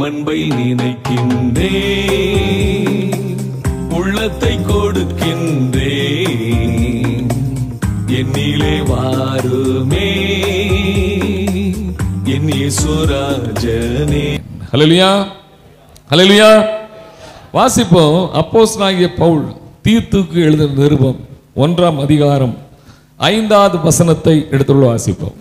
உம்மன்பை நினைக்கின்றே உள்ளத்தை கொடுக்கின்றே என்னிலே வாருமே என் இயேசுராஜனே ஹalleluya ஹalleluya வாசிப்போம் அப்போஸ்தலனாகிய பவுல் தீத்துக்கு எழுதின நிருபம் ஒன்றாம் அதிகாரம் ஐந்தாவது வசனத்தை எடுத்துள்ள வாசிப்போம்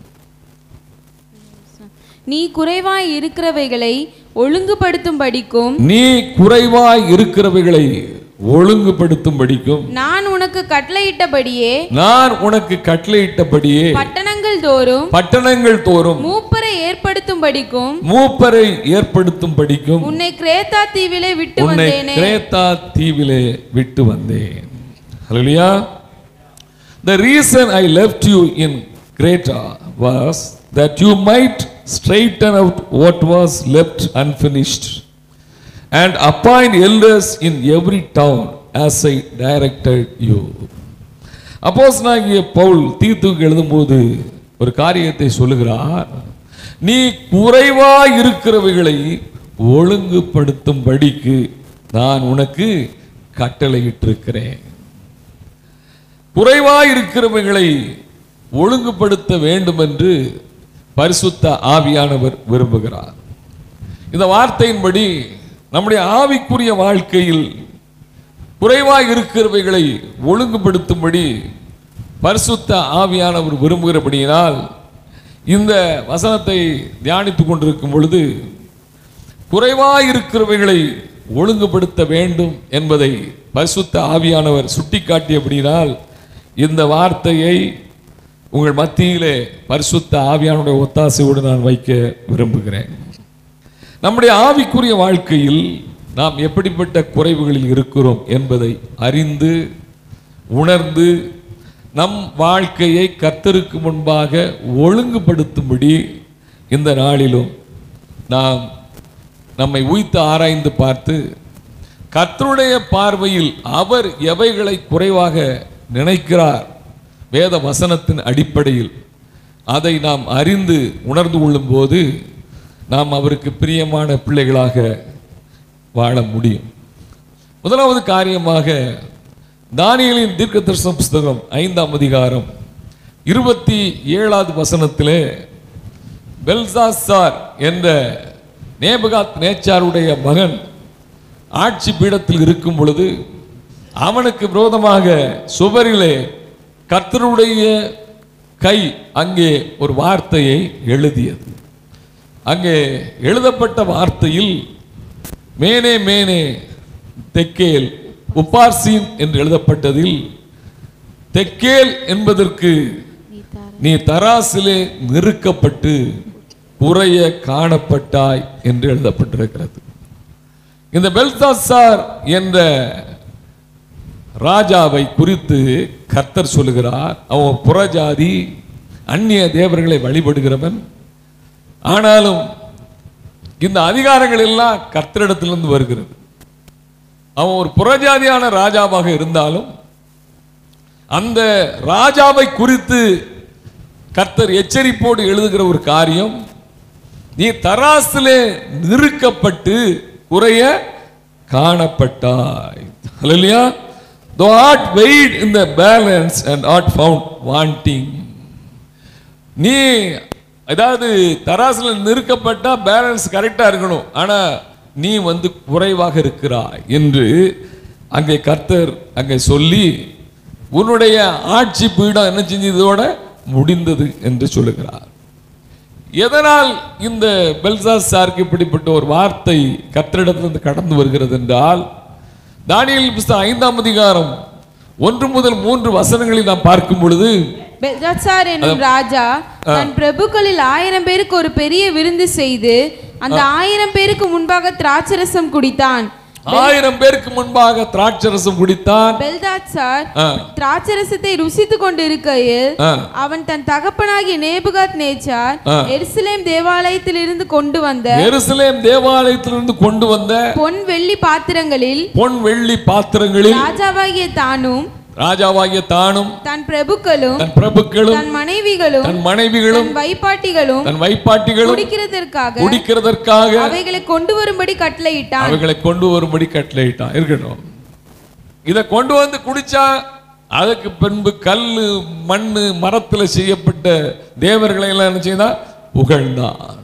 நீ குறைவாய் இருக்கிறவைகளை ஒழுங்குபடுத்தும்படிக்கும் நீ குறைவாய் இருக்கிறவைகளை ஒழுங்குபடுத்தும்படிக்கும் நான் உனக்கு கட்டளையிட்டபடியே நான் உனக்கு கட்டளையிட்டபடியே பட்டணங்கள் தோறும் பட்டணங்கள் தோறும் மூப்பரை ஏற்படுத்தும்படிக்கும் மூப்பரை ஏற்படுத்தும்படிக்கும் உன்னை கிரேத்தா தீவிலே விட்டு உன்னை வந்தேனே கிரேத்தா தீவிலே விட்டு வந்தேன் ஹalleluya the reason i left you in creta was that you might straighten out what was left unfinished and appoint elders in every town as i directed you அப்போஸ்தலனாகிய பவுல் தீத்துக்கு எழுதும்போது ஒரு காரியத்தை சொல்லுகிறார் நீ குறைவாய் இருக்கிறவைகளை ஒழுங்குபடுத்தும்படிக்கு நான் உனக்கு கட்டளையிட்டிருக்கிறேன் குறைவாய் இருக்கிறவைகளை ஒழுங்குபடுத்த வேண்டும் என்று பரிசுத்த ஆவியானவர் விரும்புகிறார் இந்த வார்த்தையின்படி நம்முடைய ஆவிக்குரிய வாழ்க்கையில் குறைவாய் இருக்கிறவைகளை ஒழுங்குபடுத்தும்படி பரிசுத்த ஆவியானவர் விரும்புகிறபடியினால் இந்த வசனத்தை தியானித்துக் கொண்டிருக்கும் பொழுது குறைவாய் இருக்கிறவைகளை ஒழுங்குபடுத்த வேண்டும் என்பதை பரிசுத்த ஆவியானவர் சுட்டிக்காட்டியபடியினால் இந்த வார்த்தையை உங்கள் மத்தியிலே பரிசுத்த ஆவியானுடைய ஒத்தாசையோடு நான் வைக்க விரும்புகிறேன் நம்முடைய ஆவிக்குரிய வாழ்க்கையில் நாம் எப்படிப்பட்ட குறைவுகளில் இருக்கிறோம் என்பதை அறிந்து உணர்ந்து நம் வாழ்க்கையை கர்த்தருக்கு முன்பாக ஒழுங்குபடுத்தும்படி இந்த நாளிலும் நாம் நம்மை உய்த்து ஆராய்ந்து பார்த்து கர்த்தருடைய பார்வையில் அவர் எவைகளை குறைவாக நினைக்கிறார் வேத வசனத்தின் அடிப்படையில் அதை நாம் அறிந்து உணர்ந்து கொள்ளும்போது நாம் அவருக்கு பிரியமான பிள்ளைகளாக வாழ முடியும் முதலாவது காரியமாக தானியலின் தீர்க்க தரிசன புஸ்தகம் ஐந்தாம் அதிகாரம் இருபத்தி ஏழாவது வசனத்திலே பெல்சாசார் என்ற நேபகாத் நேச்சாருடைய மகன் ஆட்சி பீடத்தில் இருக்கும் பொழுது அவனுக்கு விரோதமாக சுவரிலே கர்த்தருடைய கை அங்கே ஒரு வார்த்தையை எழுதியது அங்கே எழுதப்பட்ட வார்த்தையில் மேனே மேனே தெக்கேல் உப்பார்சீன் என்று எழுதப்பட்டதில் தெக்கேல் என்பதற்கு நீ தராசிலே நிறுக்கப்பட்டு குறைய காணப்பட்டாய் என்று எழுதப்பட்டிருக்கிறது இந்த பெல்தாசார் என்ற ராஜாவை குறித்து கர்த்தர் சொல்லுகிறார் அவன் புறஜாதி அந்நிய தேவர்களை வழிபடுகிறவன் ஆனாலும் இந்த அதிகாரங்கள் எல்லாம் கர்த்தரிடத்திலிருந்து வருகிறது அவன் ஒரு புறஜாதியான ராஜாவாக இருந்தாலும் அந்த ராஜாவை குறித்து கர்த்தர் எச்சரிப்போடு எழுதுகிற ஒரு காரியம் நீ தராசிலே நிறுக்கப்பட்டு குறைய காணப்பட்டாய் ஹalleluya thou art weighed in the balance and art found wanting நீ அதாவது தராசுல நிறுக்கப்பட்டா பேலன்ஸ் கரெக்டா இருக்கணும் ஆனா நீ வந்து குறைவாக இருக்கிறாய் என்று அங்கே கர்த்தர் அங்கே சொல்லி உன்னுடைய ஆட்சி பீடம் என்ன செஞ்சதோட முடிந்தது என்று சொல்லுகிறார் எதனால் இந்த பெல்சாஸ் சாருக்கு இப்படிப்பட்ட ஒரு வார்த்தை கர்த்தரிடத்திலிருந்து கடந்து வருகிறது என்றால் தானியல் புஸ்தகம் ஐந்தாம் அதிகாரம் ஒன்று முதல் மூன்று வசனங்களில் நாம் பார்க்கும் பொழுது பெல்தாத்சார் என்னும் ராஜா தன் பிரபுக்களில் ஆயிரம் பேருக்கு ஒரு பெரிய விருந்து செய்து அந்த ஆயிரம் பேருக்கு முன்பாக திராட்சரசம் குடித்தான் ஆயிரம் பேருக்கு முன்பாக திராட்சரசம் குடித்தான் பெல்தாத்சார் ஆ, திராட்சரசத்தை ருசித்துக் கொண்டிருக்கையில் ஆ. அவன் தன் தகப்பனாகிய நேபுகாத் நேச்சார் ஆ. எருசலேம் தேவாலயத்திலிருந்து கொண்டு வந்த எருசலேம் தேவாலயத்திலிருந்து கொண்டு வந்த பொன் வெள்ளி பாத்திரங்களில் பொன் வெள்ளி பாத்திரங்களில் ராஜாவாகிய தானும் ராஜாவாகிய தானும் தன் பிரபுக்களும் தன் பிரபுக்களும் தன் மனைவிகளும் தன் மனைவிகளும் தன் வைப்பாட்டிகளும் தன் வைப்பாட்டிகளும் குடிக்கிறதற்காக குடிக்கிறதற்காக அவைகளை கொண்டு வரும்படி கட்டளையிட்டான் அவைகளை கொண்டு வரும்படி கட்டளையிட்டான் இருக்கட்டும் இதை கொண்டு வந்து குடிச்சா அதுக்கு பின்பு கல்லு மண்ணு மரத்துல செய்யப்பட்ட தேவர்களை எல்லாம் என்ன செய்தா புகழ்ந்தான்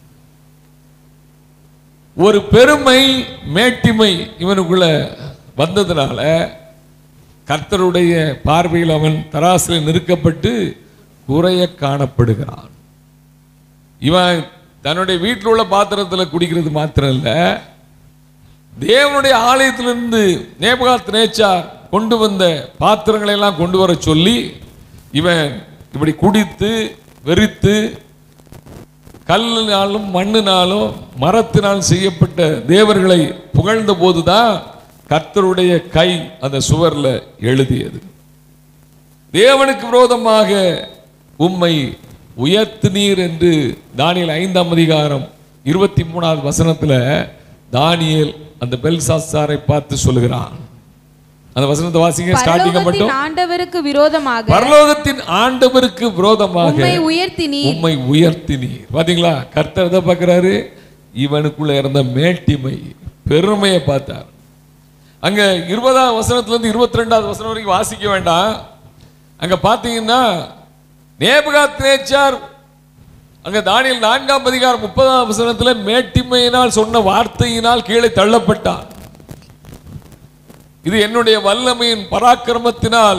ஒரு பெருமை மேட்டிமை இவனுக்குள்ள வந்ததுனால கர்த்தருடைய பார்வையில் அவன் தராசில் நிறுக்கப்பட்டு குறைய காணப்படுகிறான் இவன் தன்னுடைய வீட்டில் உள்ள பாத்திரத்தில் குடிக்கிறது மாத்திரம் இல்ல தேவனுடைய ஆலயத்திலிருந்து நேபகாத் நேச்சார் கொண்டு வந்த பாத்திரங்களை எல்லாம் கொண்டு வர சொல்லி இவன் இப்படி குடித்து வெறித்து கல்லினாலும் மண்ணினாலும் மரத்தினால் செய்யப்பட்ட தேவர்களை புகழ்ந்த போதுதான் கர்த்தருடைய கை அந்த சுவர்ல எழுதியது தேவனுக்கு விரோதமாக உம்மை உயர்த்தினீர் என்று தானியேல் ஐந்தாம் அதிகாரம் இருபத்தி மூணாவது வசனத்துல தானியேல் அந்த பெல்சாசாரை பார்த்து சொல்லுகிறான் அந்த வசனத்தை வாசிங்க ஸ்டார்டிங்க மட்டும் பரலோகத்தின் ஆண்டவருக்கு விரோதமாக பரலோகத்தின் ஆண்டவருக்கு விரோதமாக உம்மை உயர்த்தினீர் உம்மை உயர்த்தினீர் பாத்தீங்களா கர்த்தர் எதை பார்க்கிறாரு இவனுக்குள்ள இருந்த மேட்டிமை பெருமையை பார்த்தார் அங்க இருபதாம் வசனத்துல இருந்து இருபத்தி ரெண்டாவது வசனம் வரைக்கும் வாசிக்க வேண்டாம் அங்க பாத்தீங்கன்னா நேபகாத் நேச்சார் அங்க தானியல் நான்காம் அதிகாரம் முப்பதாம் வசனத்துல மேட்டிமையினால் சொன்ன வார்த்தையினால் கீழே தள்ளப்பட்டான் இது என்னுடைய வல்லமையின் பராக்கிரமத்தினால்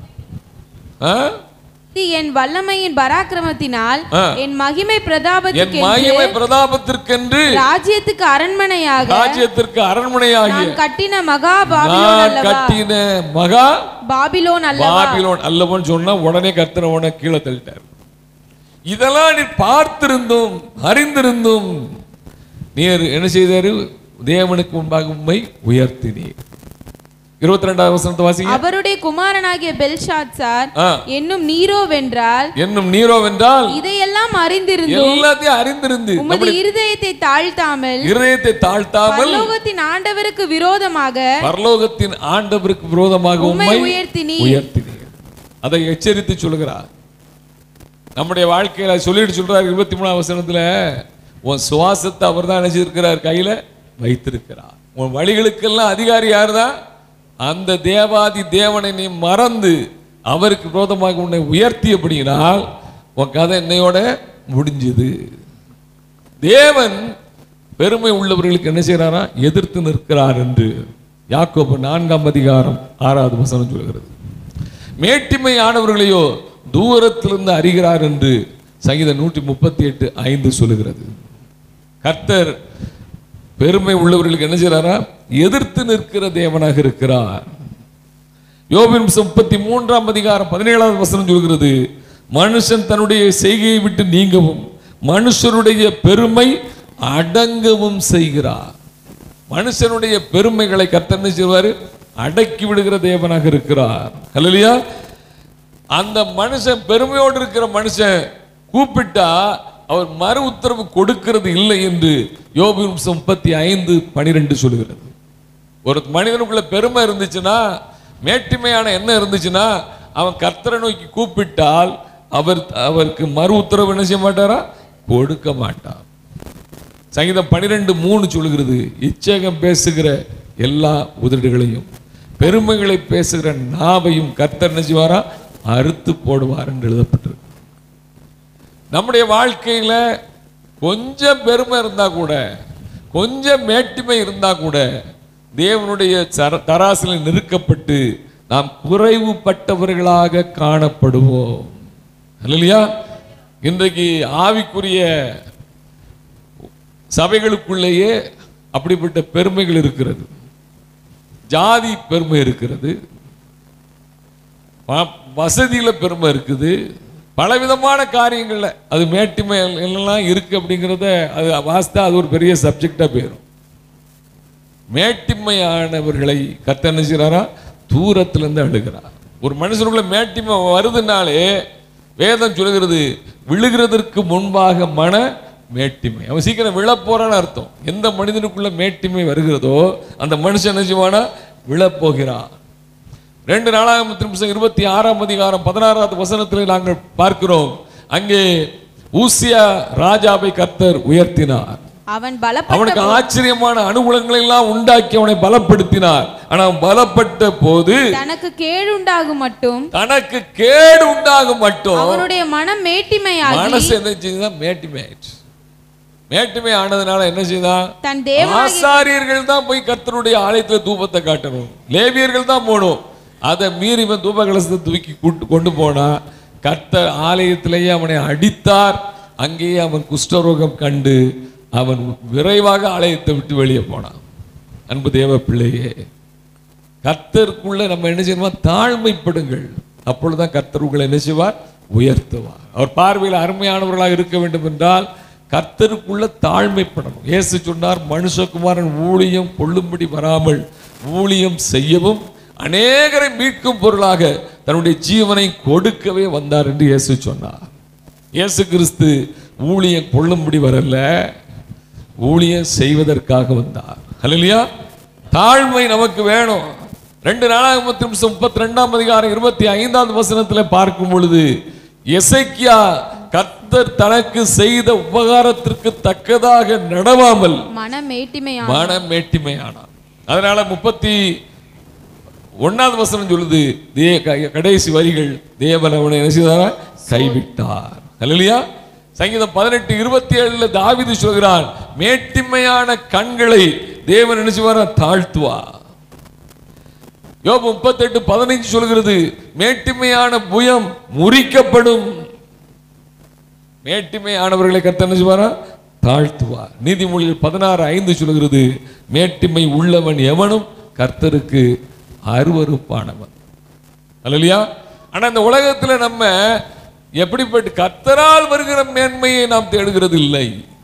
ஆ? இது என் வல்லமையின் பராக்கிரமத்தினால் ஆ. என் மகிமை என் பிரதாபத்துக்கு மகிமை பிரதாபத்திற்கென்று ராஜ்யத்துக்கு அரண்மனையாக ராஜ்யத்திற்கு அரண்மனையாகிய நான் கட்டின மகா பாபிலோன் நான் அல்லவா கட்டின மகா பாபிலோன் அல்லவா பாபிலோன் அல்லவன் சொன்னா உடனே கர்த்தர் உடனே கீழே தள்ளிட்டார் இதெல்லாம் நீ பார்த்திருந்தும் அறிந்திருந்தும் நீர் என்ன செய்தாரு தேவனுக்கு முன்பாக உண்மை உயர்த்தினீர் இருபத்தி ரெண்டாவது வசனத்தை வாசிங்க அவருடைய குமாரனாகிய பெல்ஷாத்சார் ஆ. என்னும் நீரோ வென்றால் என்னும் நீரோ வென்றால் இதையெல்லாம் அறிந்திருந்தும் எல்லாத்தையும் அறிந்திருந்து உமது நம்முடைய இருதயத்தை தாழ்த்தாமல் இருதயத்தை தாழ்த்தாமல் பரலோகத்தின் ஆண்டவருக்கு விரோதமாக பரலோகத்தின் ஆண்டவருக்கு விரோதமாக உம்மை உம்மை உயர்த்தினீர். உயர்த்தினீர் அதை எச்சரித்து சொல்கிறார் நம்முடைய வாழ்க்கையில சொல்லிட்டு சொல்றார் இருபத்தி மூணாம் வசனத்துல உன் சுவாசத்தை அவர் தான் நினைச்சிருக்கிறார் கையில வைத்திருக்கிறார் உன் வழிகளுக்கெல்லாம் அதிகாரி யாருதான் அந்த தேவாதி தேவனை நீ மறந்து அவருக்கு விரோதமாக உன்னை உயர்த்தியபடியினால் உன் கதை என்னையோட முடிஞ்சது தேவன் பெருமை உள்ளவர்களுக்கு என்ன செய்யறாரா எதிர்த்து நிற்கிறார் என்று யாக்கோபு நான்காம் அதிகாரம் ஆறாவது வசனம் சொல்கிறது மேட்டிமை ஆனவர்களையோ தூரத்திலிருந்து அறிகிறார் என்று சங்கீதம் நூற்றி முப்பத்தி எட்டு ஐந்து சொல்லுகிறது கர்த்தர் பெருமை உள்ளவர்களுக்கு என்ன செய்யறாரா எதிர்த்து நிற்கிற தேவனாக இருக்கிறார் யோபின் முப்பத்தி மூன்றாம் அதிகாரம் பதினேழாவது வசனம் சொல்கிறது மனுஷன் தன்னுடைய செய்கையை விட்டு நீங்கவும் மனுஷருடைய பெருமை அடங்கவும் செய்கிறார் மனுஷனுடைய பெருமைகளை கர்த்தர் என்ன செய்வாரு அடக்கி விடுகிற தேவனாக இருக்கிறார் அல்லையா அந்த மனுஷன் பெருமையோடு இருக்கிற மனுஷன் கூப்பிட்டா அவர் மறு உத்தரவு கொடுக்கிறது இல்லை என்று யோபின் முப்பத்தி ஐந்து பனிரெண்டு சொல்லுகிறது ஒரு மனிதனுக்குள்ள பெருமை இருந்துச்சுன்னா மேட்டிமையான எண்ணம் இருந்துச்சுன்னா அவன் கர்த்தரை நோக்கி கூப்பிட்டால் அவர் அவருக்கு மறு உத்தரவு என்ன செய்ய மாட்டாரா கொடுக்க மாட்டார் சங்கீதம் பனிரெண்டு மூணு சொல்லுகிறது இச்சகம் பேசுகிற எல்லா உதடுகளையும் பெருமைகளை பேசுகிற நாவையும் கர்த்தர் என்ன செய்வாரா அறுத்து போடுவார் என்று எழுதப்பட்டிருக்கு நம்முடைய வாழ்க்கையில கொஞ்சம் பெருமை இருந்தா கூட கொஞ்சம் மேட்டிமை இருந்தா கூட தேவனுடைய சர- தராசில் நிறுக்கப்பட்டு நாம் குறைவுபட்டவர்களாக காணப்படுவோம் இல்லையா இன்றைக்கு ஆவிக்குரிய சபைகளுக்குள்ளேயே அப்படிப்பட்ட பெருமைகள் இருக்கிறது ஜாதி பெருமை இருக்கிறது வ- வசதியில பெருமை இருக்குது பலவிதமான காரியங்கள்ல அது மேட்டிமை எல்லாம் இருக்கு அப்படிங்கிறத அது வாஸ்தா அது ஒரு பெரிய சப்ஜெக்டா போயிடும் மேட்டிமையானவர்களை கத்த என்ன செய்றாரா தூரத்துல இருந்து அழுகிறார் ஒரு மனுஷனுக்குள்ள மேட்டிமை வருதுனாலே வேதம் சொல்லுகிறது விழுகிறதற்கு முன்பாக மன மேட்டிமை அவன் சீக்கிரம் விழப் போறான்னு அர்த்தம் எந்த மனிதனுக்குள்ள மேட்டிமை வருகிறதோ அந்த மனுஷன் என்ன செய்வானா விழப் போகிறான் ரெண்டு நாளாகமத்தின் புஸ்தகம் இருபத்தி ஆறாம் அதிகாரம் பதினாறாவது வசனத்தில் நாங்கள் பார்க்கிறோம் அங்கே ஊசியா ராஜாவை கர்த்தர் உயர்த்தினார் அவன் பலப்பட்ட அவனுக்கு ஆச்சரியமான அனுகூலங்களை எல்லாம் உண்டாக்கி அவனை பலப்படுத்தினார் ஆனா அவன் பலப்பட்ட போது தனக்கு கேடுண்டாகும் மட்டும் தனக்கு கேடு உண்டாகும் மட்டும் அவனுடைய மனம் மேட்டிமையாகி மனசு என்ன செய்தான் மேட்டிமை ஆயிடுச்சு மேட்டிமை ஆனதுனால என்ன செய்தான் தன் தேவ ஆசாரியர்கள் தான் போய் கர்த்தருடைய ஆலயத்துல தூபத்தை காட்டணும் லேவியர்கள் தான் போகணும் அதை மீறி இவன் தூப கலசத்தை தூக்கி கூட்டு கொண்டு போனா கர்த்தர் ஆலயத்திலேயே அவனை அடித்தார் அங்கேயே அவன் குஷ்டரோகம் கண்டு அவன் விரைவாக ஆலயத்தை விட்டு வெளியே போனான் அன்பு தேவ பிள்ளையே கர்த்தருக்குள்ள நம்ம என்ன செய்யணுமா தாழ்மைப்படுங்கள் அப்பொழுதுதான் கர்த்தர் உங்களை என்ன செய்வார் உயர்த்துவார் அவர் பார்வையில் அருமையானவர்களாக இருக்க வேண்டும் என்றால் கர்த்தருக்குள்ள தாழ்மைப்படணும் இயேசு சொன்னார் மனுஷகுமாரன் ஊழியம் கொள்ளும்படி வராமல் ஊழியம் செய்யவும் அநேகரை மீட்கும் பொருளாக தன்னுடைய ஜீவனை கொடுக்கவே வந்தார் என்று இயேசு சொன்னார் இயேசு கிறிஸ்து ஊழியம் கொள்ளும்படி வரல ஊழியம் செய்வதற்காக வந்தார் ஹalleluya தாழ்மை நமக்கு வேணும் ரெண்டு நாளாகமத்தின் முப்பத்தி ரெண்டாம் அதிகாரம் இருபத்தி ஐந்தாவது வசனத்துல பார்க்கும் பொழுது எசைக்கியா கர்த்தர் தனக்கு செய்த உபகாரத்திற்கு தக்கதாக நடவாமல் மனம் மேட்டிமையான மன மேட்டிமையானான் அதனால முப்பத்தி ஒன்னாவது வசனம் சொல்லுது தே க- கடைசி வரிகள் தேவன் அவனை என்ன செய்தாரா கைவிட்டார் அல்லையா சங்கீதம் பதினெட்டு இருபத்தி ஏழுல தாவிது சொல்கிறான் மேட்டிமையான கண்களை தேவன் என்ன செய்வாரா தாழ்த்துவார் யோபு முப்பத்தெட்டு பதினைஞ்சு சொல்கிறது மேட்டிமையான புயம் முறிக்கப்படும் மேட்டிமையானவர்களை கர்த்தர் என்ன செய்வாரா தாழ்த்துவார் நீதிமொழிகள் பதினாறு ஐந்து சொல்கிறது மேட்டிமை உள்ளவன் எவனும் கர்த்தருக்கு அருவருப்பானவன் அல்லையா ஆனா இந்த உலகத்துல நம்ம எப்படிப்பட்ட கர்த்தரால் வருகிற மேன்மையை நாம் தேடுகிறது இல்லை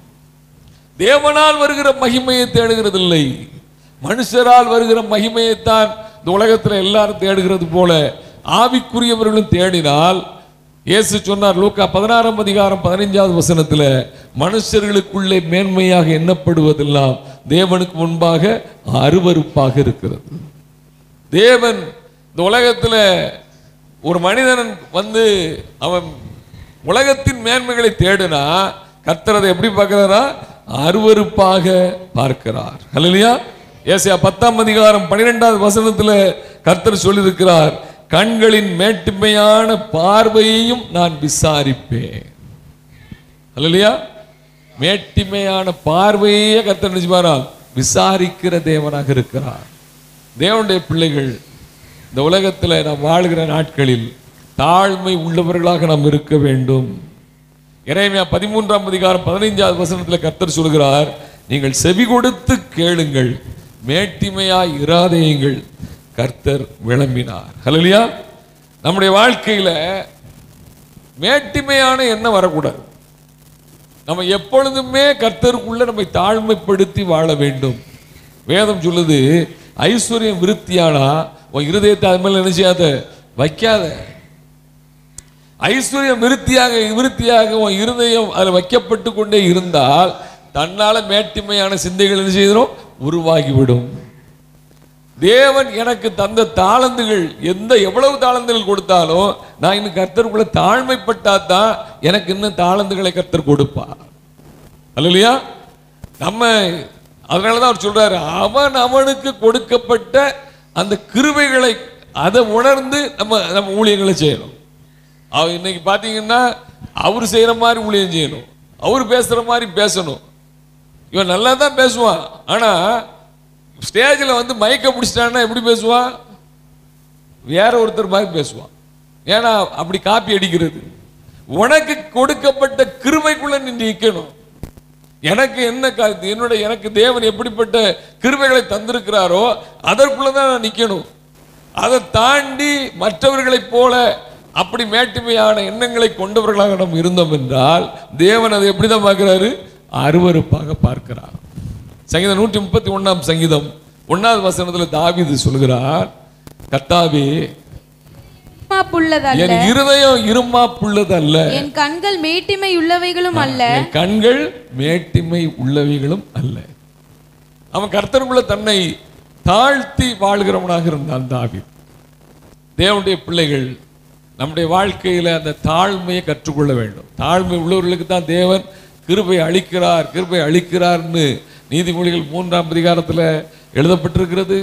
தேவனால் வருகிற மகிமையை தேடுகிறது இல்லை மனுஷரால் வருகிற மகிமையைத்தான் இந்த உலகத்துல எல்லாரும் தேடுகிறது போல ஆவிக்குரியவர்களும் தேடினால் இயேசு சொன்னார் லூக்கா பதினாறாம் அதிகாரம் பதினைஞ்சாவது வசனத்துல மனுஷர்களுக்குள்ளே மேன்மையாக எண்ணப்படுவதெல்லாம் தேவனுக்கு முன்பாக அருவருப்பாக இருக்கிறது தேவன் இந்த உலகத்துல ஒரு மனிதன் வந்து அவன் உலகத்தின் மேன்மைகளை தேடினா கர்த்தர் அதை எப்படி பார்க்கிறாரா அருவருப்பாக பார்க்கிறார் அல்லையா ஏசியா பத்தாம் அதிகாரம் பன்னிரெண்டாவது வசனத்துல கர்த்தர் சொல்லியிருக்கிறார் கண்களின் மேட்டுமையான பார்வையையும் நான் விசாரிப்பேன் அல்லையா மேட்டிமையான பார்வையே கர்த்தர் நினைச்சுப்பாரா விசாரிக்கிற தேவனாக இருக்கிறார் தேவனுடைய பிள்ளைகள் இந்த உலகத்தில் நாம் வாழ்கிற நாட்களில் தாழ்மை உள்ளவர்களாக நாம் இருக்க வேண்டும் இறைமையா பதிமூன்றாம் அதிகாரம் பதினைஞ்சாவது வசனத்தில் கர்த்தர் சொல்கிறார் நீங்கள் செவி கொடுத்து கேளுங்கள் மேட்டிமையாய் இராதேயுங்கள் கர்த்தர் விளம்பினார் ஹalleluya நம்முடைய வாழ்க்கையில மேட்டிமையான எண்ணம் வரக்கூடாது நம்ம எப்பொழுதுமே கர்த்தருக்குள்ள நம்மை தாழ்மைப்படுத்தி வாழ வேண்டும் வேதம் சொல்லுது ஐஸ்வர்யம் விருத்தியானா உன் இருதயத்தை அது மேல என்ன செய்யாத வைக்காத ஐஸ்வர்யம் விருத்தியாக விருத்தியாக உன் இருதயம் அதில் வைக்கப்பட்டு கொண்டே இருந்தால் தன்னால மேட்டிமையான சிந்தைகள் என்ன செய்கிறோம் உருவாகிவிடும் தேவன் எனக்கு தந்த தாளந்துகள் எந்த எவ்வளவு தாளந்துகள் கொடுத்தாலும் நான் இன்னும் கர்த்தருக்குள்ள தாழ்மைப்பட்டா தான் எனக்கு இன்னும் தாளந்துகளை கர்த்தர் கொடுப்பார் அல்லையா நம்ம அதனால தான் அவர் சொல்றாரு அவன் அவனுக்கு கொடுக்கப்பட்ட அந்த கிருபைகளை அதை உணர்ந்து நம்ம நம்ம ஊழியங்களை செய்யணும் அவர் இன்னைக்கு பார்த்தீங்கன்னா அவர் செய்யற மாதிரி ஊழியம் செய்யணும் அவர் பேசுற மாதிரி பேசணும் இவன் நல்லா தான் பேசுவான் ஆனா ஸ்டேஜில் வந்து மயக்க பிடிச்சிட்டான்னா எப்படி பேசுவான் வேற ஒருத்தர் மாதிரி பேசுவான் ஏன்னா அப்படி காப்பி அடிக்கிறது உனக்கு கொடுக்கப்பட்ட கிருபைக்குள்ள நீ நிற்கணும் எனக்கு என்ன கா- என்னோட எனக்கு தேவன் எப்படிப்பட்ட கிருபைகளை தந்திருக்கிறாரோ அதற்குள்ள தான் நான் நிற்கணும் அதை தாண்டி மற்றவர்களைப் போல அப்படி மேட்டுமையான எண்ணங்களை கொண்டவர்களாக நாம் இருந்தோம் என்றால் தேவன் அதை எப்படி தான் பார்க்கிறாரு அருவருப்பாக பார்க்கிறார் சங்கீதம் நூற்றி முப்பத்தி ஒண்ணாம் சங்கீதம் ஒன்னாவது வசனத்துல தாவீது சொல்கிறார் கர்த்தாவே புள்ளதல்ல என் இருதயம் இருமாப்புள்ளது அல்ல என் கண்கள் மேட்டிமை உள்ளவைகளும் அல்ல என் கண்கள் மேட்டிமை உள்ளவைகளும் அல்ல அவன் கர்த்தருக்குள்ள தன்னை தாழ்த்தி வாழ்கிறவனாக இருந்தான் தாவீது தேவனுடைய பிள்ளைகள் நம்முடைய வாழ்க்கையில அந்த தாழ்மையை கற்றுக்கொள்ள வேண்டும் தாழ்மை உள்ளவர்களுக்கு தான் தேவன் கிருபை அளிக்கிறார் கிருபை அளிக்கிறார்னு நீதிமொழிகள் மூன்றாம் அதிகாரத்துல எழுதப்பட்டிருக்கிறது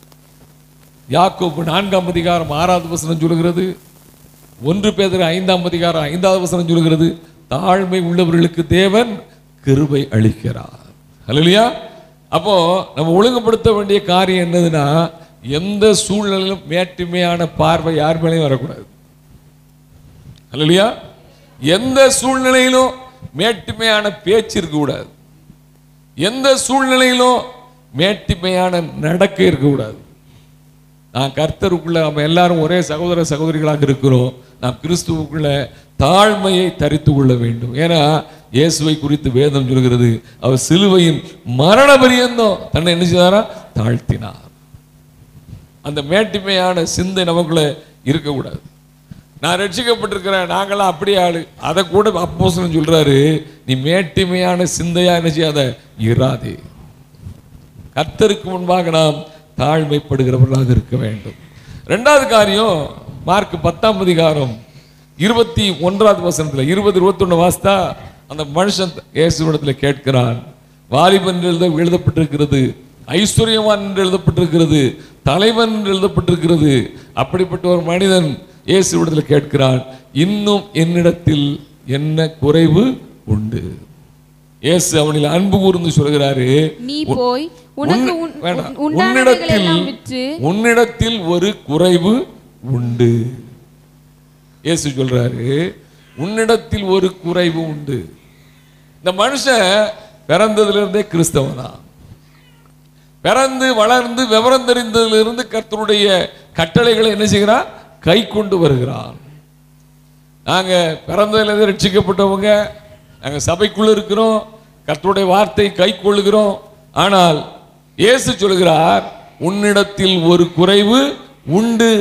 யாக்கோப்பு நான்காம் அதிகாரம் ஆறாவது வசனம் சொல்கிறது ஒன்று பேதர் ஐந்தாம் அதிகாரம் ஐந்தாவது வசனம் சொல்கிறது தாழ்மை உள்ளவர்களுக்கு தேவன் கிருபை அளிக்கிறார் ஹalleluya அப்போ நம்ம ஒழுங்குபடுத்த வேண்டிய காரியம் என்னதுன்னா எந்த சூழ்நிலையிலும் மேட்டுமையான பார்வை யார் மேலேயும் வரக்கூடாது ஹalleluya எந்த சூழ்நிலையிலும் மேட்டுமையான பேச்சு இருக்கக்கூடாது எந்த சூழ்நிலையிலும் மேட்டுமையான நடக்கை இருக்கக்கூடாது நான் கர்த்தருக்குள்ள நம்ம எல்லாரும் ஒரே சகோதர சகோதரிகளாக இருக்கிறோம் நாம் கிறிஸ்துவுக்குள்ள தாழ்மையை தரித்து கொள்ள வேண்டும் ஏன்னா இயேசுவை குறித்து வேதம் சொல்கிறது அவர் சிலுவையின் மரண பரியந்தம் தன்னை என்ன செய்தாரா தாழ்த்தினார் அந்த மேட்டிமையான சிந்தை நமக்குள்ள இருக்கக்கூடாது நான் ரட்சிக்கப்பட்டிருக்கிறேன் நாங்களாம் அப்படியே ஆளு அதை கூட அப்போஸ்தலன் சொல்றாரு நீ மேட்டிமையான சிந்தையா என்ன செய்யாத இராதே கர்த்தருக்கு முன்பாக நாம் தாழ்மைப்படுகிறவர்களாக இருக்க வேண்டும் ரெண்டாவது காரியம் மார்க் பத்தாம் அதிகாரம் இருபத்தி ஒன்றாவது வசனத்துல இருபது இருபத்தொன்னு வாஸ்தா அந்த மனுஷன் இயேசுவிடத்துல கேட்கிறான் வாலிபன் என்று எழுத எழுதப்பட்டிருக்கிறது ஐஸ்வர்யவான் என்று எழுதப்பட்டிருக்கிறது தலைவன் என்று எழுதப்பட்டிருக்கிறது அப்படிப்பட்ட ஒரு மனிதன் இயேசுவிடத்துல கேட்கிறான் இன்னும் என்னிடத்தில் என்ன குறைவு உண்டு இயேசு அவனில் அன்பு கூர்ந்து சொல்கிறாரு நீ போய் உனக்கு உன்- உன்- வேண்டாம். உன்- உண்டானவைகளை உன்னிடத்தில் எல்லாம் விற்று உன்னிடத்தில் ஒரு குறைவு உண்டு இயேசு சொல்றாரு உன்னிடத்தில் ஒரு குறைவு உண்டு இந்த மனுஷன் பிறந்ததுல இருந்தே கிறிஸ்தவனா பிறந்து வளர்ந்து விவரம் தெரிந்ததிலிருந்து கர்த்தருடைய கட்டளைகளை என்ன செய்கிறான் கை கொண்டு வருகிறான் நாங்க பிறந்ததிலிருந்து ரட்சிக்கப்பட்டவங்க நாங்க சபைக்குள்ள இருக்கிறோம் கர்த்தருடைய வார்த்தை கை கொள்ளுகிறோம் ஆனால் இயேசு சொல்கிறார் உன்னிடத்தில் ஒரு குறைவு உண்டு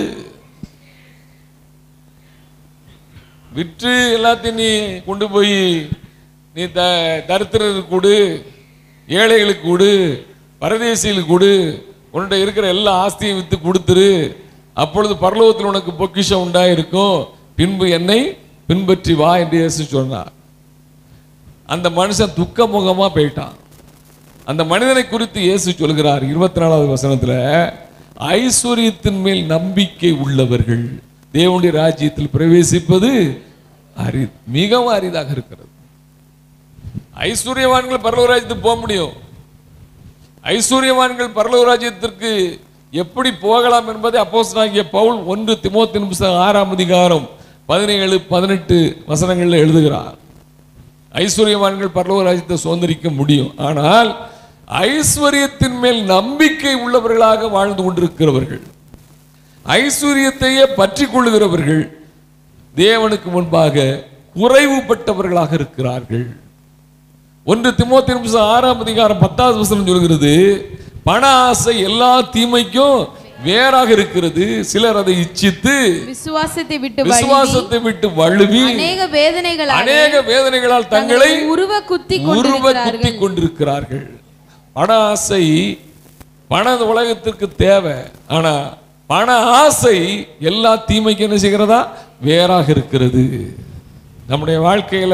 விற்று எல்லாத்தையும் நீ கொண்டு போய் நீ த தரித்திரருக்கு கொடு ஏழைகளுக்கு கொடு பரதேசிகளுக்கு கொடு உன்கிட்ட இருக்கிற எல்லா ஆஸ்தியும் வித்து கொடுத்துரு அப்பொழுது பரலோகத்தில் உனக்கு பொக்கிஷம் உண்டாயிருக்கும் பின்பு என்னை பின்பற்றி வா என்று இயேசு சொன்னார் அந்த மனுஷன் துக்க முகமா போயிட்டான் அந்த மனிதனை குறித்து இயேசு சொல்கிறார் இருபத்தி நாலாவது வசனத்துல ஐஸ்வர்யத்தின் மேல் நம்பிக்கை உள்ளவர்கள் தேவனுடைய ராஜ்யத்தில் பிரவேசிப்பது அரி மிகவும் அரிதாக இருக்கிறது ஐஸ்வர்யவான்கள் பரலோக ராஜ்யத்துக்கு போக முடியும் ஐஸ்வர்யவான்கள் பரலோக ராஜ்யத்திற்கு எப்படி போகலாம் என்பதை அப்போஸ்தலனாகிய பவுல் ஒன்று திமோத்தின் புஸ்தகம் ஆறாம் அதிகாரம் பதினேழு பதினெட்டு வசனங்களில் எழுதுகிறார் ஐஸ்வர்யவான்கள் பரலோக ராஜ்யத்தை சுதந்திரிக்க முடியும் ஆனால் ஐஸ்வர்யத்தின் மேல் நம்பிக்கை உள்ளவர்களாக வாழ்ந்து கொண்டிருக்கிறவர்கள் ஐஸ்வர்யத்தையே பற்றி கொள்ளுகிறவர்கள் தேவனுக்கு முன்பாக குறைவுபட்டவர்களாக இருக்கிறார்கள் ஒன்று திமோத்தின் புஸ்தகம் ஆறாம் அதிகாரம் பத்தாவது வசனம் சொல்கிறது பண ஆசை எல்லா தீமைக்கும் வேறாக இருக்கிறது சிலர் அதை இச்சித்து விசுவாசத்தை விட்டு வழுவி விசுவாசத்தை விட்டு வழுவி அநேக வேதனைகளால் அநேக வேதனைகளால் தங்களை உருவ குத்தி உருவ கொண்டிருக்கிறார்கள் குத்தி கொண்டிருக்கிறார்கள் பண ஆசை பண உலகத்திற்கு தேவை ஆனா பண ஆசை எல்லா தீமைக்கு என்ன செய்கிறதா வேறாக இருக்கிறது நம்முடைய வாழ்க்கையில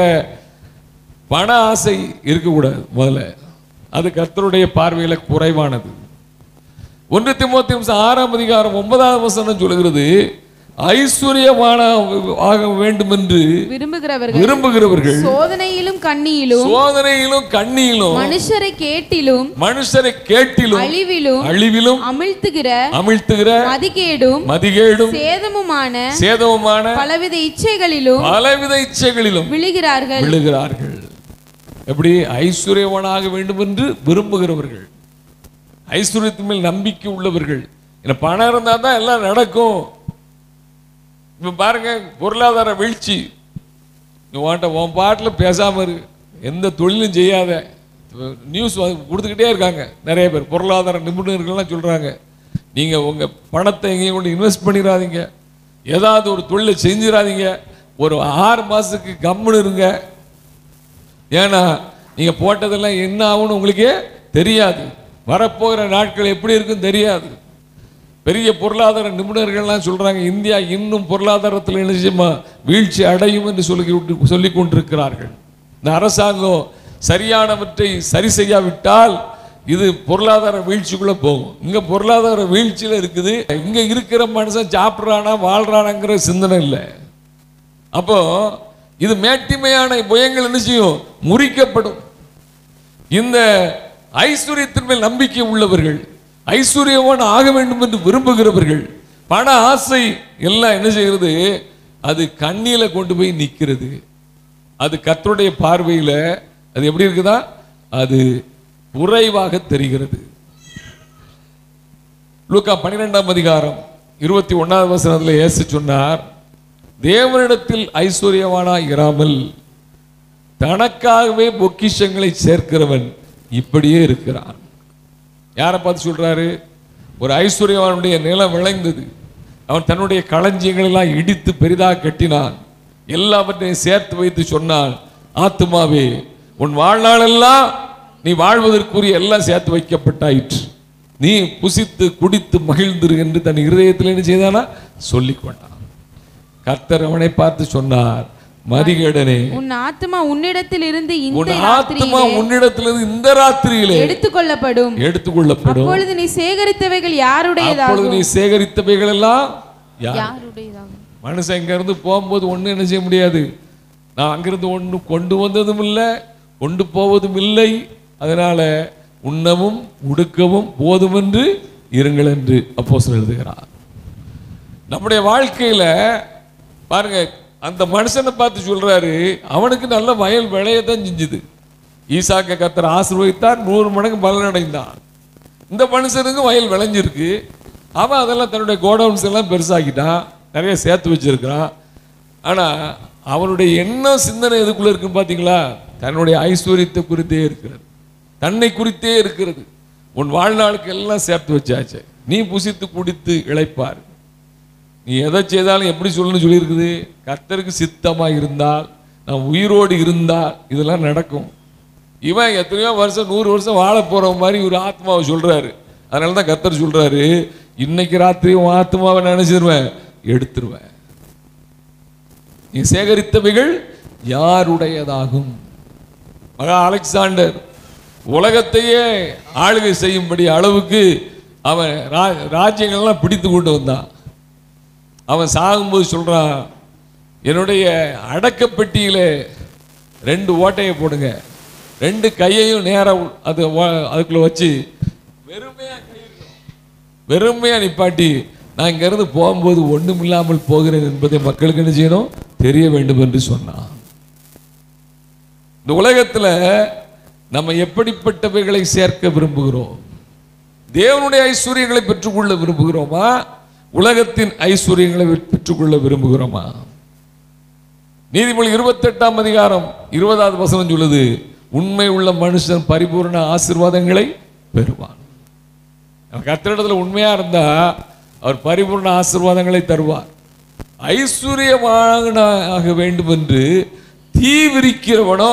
பண ஆசை இருக்கக்கூடாது முதல்ல அது கர்த்தருடைய பார்வையில குறைவானது ஒன்று திமுக ஆறாம் அதிகாரம் ஒன்பதாவது வசனம் சொல்கிறது ஐஸ்வர்யமான ஆக வேண்டும் என்று விரும்புகிறவர்கள் விரும்புகிறவர்கள் சோதனையிலும் கண்ணியிலும் சோதனையிலும் கண்ணியிலும் மனுஷரை கேட்டிலும் மனுஷரை கேட்டிலும் அழிவிலும் அழிவிலும் அமிழ்த்துகிற அமிழ்த்துகிற மதிகேடும் மதிகேடும் சேதமுமான சேதமுமான பலவித இச்சைகளிலும் பலவித இச்சைகளிலும் விழுகிறார்கள் விழுகிறார்கள் எப்படி ஐஸ்வர்யவனாக வேண்டும் என்று விரும்புகிறவர்கள் ஐஸ்வர்யத்தின் மேல் நம்பிக்கை உள்ளவர்கள் எனக்கு பணம் இருந்தா தான் எல்லாம் நடக்கும் இப்ப பாருங்க பொருளாதார வீழ்ச்சி நீ வாண்ட உன் பாட்டில் பேசாம இரு எந்த தொழிலும் செய்யாத நியூஸ் கொடுத்துக்கிட்டே இருக்காங்க நிறைய பேர் பொருளாதார நிபுணர்கள்லாம் சொல்றாங்க நீங்க உங்க பணத்தை எங்கேயும் கொண்டு இன்வெஸ்ட் பண்ணிடாதீங்க ஏதாவது ஒரு தொழிலை செஞ்சிடாதீங்க ஒரு ஆறு மாசத்துக்கு கம்முன்னு இருங்க ஏன்னா நீங்க போட்டதெல்லாம் என்ன ஆகும்னு உங்களுக்கே தெரியாது வரப்போகிற நாட்கள் எப்படி இருக்குன்னு தெரியாது பெரிய பொருளாதார நிபுணர்கள்லாம் சொல்றாங்க இந்தியா இன்னும் பொருளாதாரத்தில் நிச்சயமா வீழ்ச்சி அடையும் என்று சொல்லி சொல்லிக் கொண்டிருக்கிறார்கள் இந்த அரசாங்கம் சரியானவற்றை சரி செய்யாவிட்டால் இது பொருளாதார வீழ்ச்சிக்குள்ள போகும் இங்க பொருளாதார வீழ்ச்சியில இருக்குது இங்க இருக்கிற மனுஷன் சாப்பிட்றானா வாழ்றானாங்கிற சிந்தனை இல்லை அப்போ இது மேட்டிமையான புயங்கள் என்ன செய்யும் முறிக்கப்படும் இந்த ஐஸ்வர்யத்தின் மேல் நம்பிக்கை உள்ளவர்கள் ஐஸ்வர்யவான் ஆக வேண்டும் என்று விரும்புகிறவர்கள் பண ஆசை எல்லாம் என்ன செய்கிறது அது கண்ணியில கொண்டு போய் நிற்கிறது அது கர்த்தருடைய பார்வையில அது எப்படி இருக்குதா அது குறைவாக தெரிகிறது லூக்கா பன்னிரெண்டாம் அதிகாரம் இருபத்தி ஒன்னாவது வசனத்தில் இயேசு சொன்னார் தேவனிடத்தில் ஐஸ்வர்யவானாய் இராமல் தனக்காகவே பொக்கிஷங்களை சேர்க்கிறவன் இப்படியே இருக்கிறான் யாரை பார்த்து சொல்றாரு ஒரு ஐஸ்வர்யவானுடைய நிலம் விளைந்தது அவன் தன்னுடைய களஞ்சியங்கள் எல்லாம் இடித்து பெரிதாக கட்டினான் எல்லாவற்றையும் சேர்த்து வைத்து சொன்னான் ஆத்துமாவே உன் வாழ்நாளெல்லாம் நீ வாழ்வதற்குரிய எல்லாம் சேர்த்து வைக்கப்பட்டாயிற்று நீ புசித்து குடித்து மகிழ்ந்திரு என்று தன் இருதயத்தில் என்ன செய்தானா சொல்லிக் கொண்டான் கர்த்தர் அவனை பார்த்து சொன்னார் மதிகேடனே உன் ஆத்மா உன்னிடத்தில் இருந்து உன் இந்த ஆத்மா ராத்திரியிலே உன்னிடத்திலிருந்து இந்த ராத்திரியிலே எடுத்துக்கொள்ளப்படும் எடுத்துக்கொள்ளப்படும் அப்பொழுது நீ சேகரித்தவைகள் யாருடையதாகும் அப்பொழுது நீ சேகரித்தவைகள் எல்லாம் யார் யாருடையதாகும் மனுஷன் இங்க இருந்து போகும்போது ஒண்ணு என்ன செய்ய முடியாது நான் அங்கிருந்து ஒண்ணு கொண்டு வந்ததும் இல்லை கொண்டு போவதும் இல்லை அதனால உண்ணவும் உடுக்கவும் போதுமென்று இருங்கள் என்று அப்போஸ்தலர் எழுதுகிறார் நம்முடைய வாழ்க்கையில பாருங்க அந்த மனுஷனை பார்த்து சொல்றாரு அவனுக்கு நல்ல வயல் விளையத்தான் செஞ்சுது ஈசாக்க கத்தர் ஆசீர்வதித்தார் நூறு மடங்கு பலனடைந்தான் இந்த மனுஷனுக்கு வயல் விளைஞ்சிருக்கு அவன் அதெல்லாம் தன்னுடைய கோடவுன்ஸ் எல்லாம் பெருசாக்கிட்டான் நிறைய சேர்த்து வச்சிருக்கிறான் ஆனா அவனுடைய எண்ணம் சிந்தனை எதுக்குள்ள இருக்குன்னு பாத்தீங்களா தன்னுடைய ஐஸ்வர்யத்தை குறித்தே இருக்கிறது தன்னை குறித்தே இருக்கிறது உன் வாழ்நாளுக்கு எல்லாம் சேர்த்து வச்சாச்சு நீ புசித்து குடித்து இளைப்பார் நீ எதை செய்தாலும் எப்படி சொல்லணும்னு சொல்லியிருக்குது கர்த்தருக்கு சித்தமா இருந்தால் நான் உயிரோடு இருந்தால் இதெல்லாம் நடக்கும் இவன் எத்தனையோ வருஷம் நூறு வருஷம் வாழ போற மாதிரி ஒரு ஆத்மாவை சொல்றாரு அதனால தான் கர்த்தர் சொல்றாரு இன்னைக்கு ராத்திரி உன் ஆத்மாவை நினைச்சிருவேன் எடுத்துருவேன் நீ சேகரித்தவைகள் யாருடையதாகும் மகா அலெக்சாண்டர் உலகத்தையே ஆளுகை செய்யும்படி அளவுக்கு அவன் ரா- ராஜ்யங்கள்லாம் பிடித்து கொண்டு வந்தான் அவன் சாகும்போது சொல்றான் என்னுடைய அடக்கப்பெட்டியில ரெண்டு ஓட்டையை போடுங்க ரெண்டு கையையும் நேரா உ- அது வ- அதுக்குள்ள வச்சு வெறுமையா கை இருக்கணும். வெறுமையா நிப்பாட்டி நான் இங்கிருந்து போகும்போது ஒண்ணும் இல்லாமல் போகிறேன் என்பதை மக்களுக்கு என்ன செய்யணும் தெரிய வேண்டும் என்று சொன்னான் இந்த உலகத்துல நம்ம எப்படிப்பட்டவைகளை சேர்க்க விரும்புகிறோம் தேவனுடைய ஐஸ்வர்யங்களை பெற்றுக்கொள்ள விரும்புகிறோமா உலகத்தின் ஐஸ்வர்யங்களை பெற்றுக்கொள்ள விரும்புகிறோமா நீதிமொழி இருபத்தெட்டாம் அதிகாரம் இருபதாவது வசனம் சொல்லுது உண்மை உள்ள மனுஷன் பரிபூர்ண ஆசீர்வாதங்களை பெறுவான் கத்திரிடத்துல உண்மையா இருந்தா அவர் பரிபூர்ண ஆசீர்வாதங்களை தருவார் ஐஸ்வர்யமாக வேண்டும் என்று தீவிரிக்கிறவனோ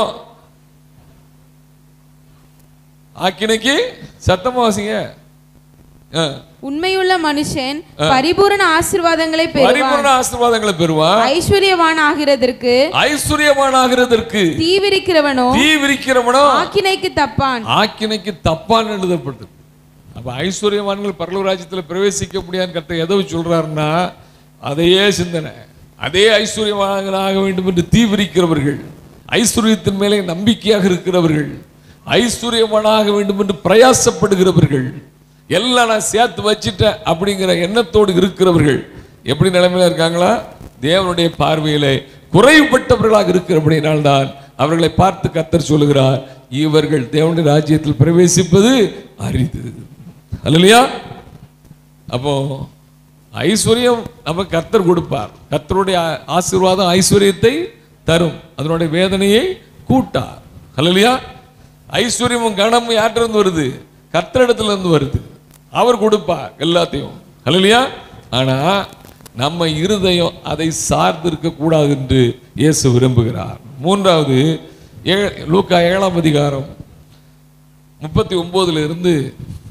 ஆக்கினைக்கு சத்தமா வாசிங்க ஆ. உண்மையுள்ள மனுஷன் பரிபூரண ஆசீர்வாதங்களை பெறுவான் பரிபூர்ண ஆசீர்வாதங்களை பெறுவான் ஐஸ்வர்யவான் ஆகிறதற்கு ஐஸ்வர்யமானாகிறதற்கு தீவிரிக்கிறவனோ தீவிரிக்கிறவனோ ஆக்கினைக்கு தப்பான் ஆக்கினைக்கு தப்பான் எழுதப்பட்டது அப்ப ஐஸ்வர்யவான்கள் பரலோக ராஜ்யத்துல பிரவேசிக்க முடியாதுன்னு கத்த எதை சொல்றாருன்னா அதையே சிந்தனை அதே ஐஸ்வர்யவானாக வேண்டும் என்று தீவிரிக்கிறவர்கள் ஐஸ்வர்யத்தின் மேலே நம்பிக்கையாக இருக்கிறவர்கள் ஐஸ்வர்யவானாக வேண்டும் என்று பிரயாசப்படுகிறவர்கள் எல்லாம் நான் சேர்த்து வச்சிட்டேன் அப்படிங்கிற எண்ணத்தோடு இருக்கிறவர்கள் எப்படி நிலைமையில இருக்காங்களா தேவனுடைய பார்வையிலே குறைவுபட்டவர்களாக இருக்கிறபடினால்தான் அவர்களை பார்த்து கத்தர் சொல்லுகிறார் இவர்கள் தேவனுடைய ராஜ்யத்தில் பிரவேசிப்பது அரிது அல்லையா அப்போ ஐஸ்வர்யம் நம்ம கர்த்தர் கொடுப்பார் கர்த்தருடைய ஆ- ஆசீர்வாதம் ஐஸ்வர்யத்தை தரும் அதனுடைய வேதனையை கூட்டார் அல்லையா ஐஸ்வர்யமும் கனமும் யார்கிட்ட இருந்து வருது கர்த்தரிடத்துல இருந்து வருது அவர் கொடுப்பார் எல்லாத்தையும் அல்லையா ஆனா நம்ம இருதயம் அதை சார்ந்து இருக்கக்கூடாது என்று இயேசு விரும்புகிறார் மூன்றாவது ஏ- லூக்கா ஏழாம் அதிகாரம் முப்பத்தி ஒன்பதுல இருந்து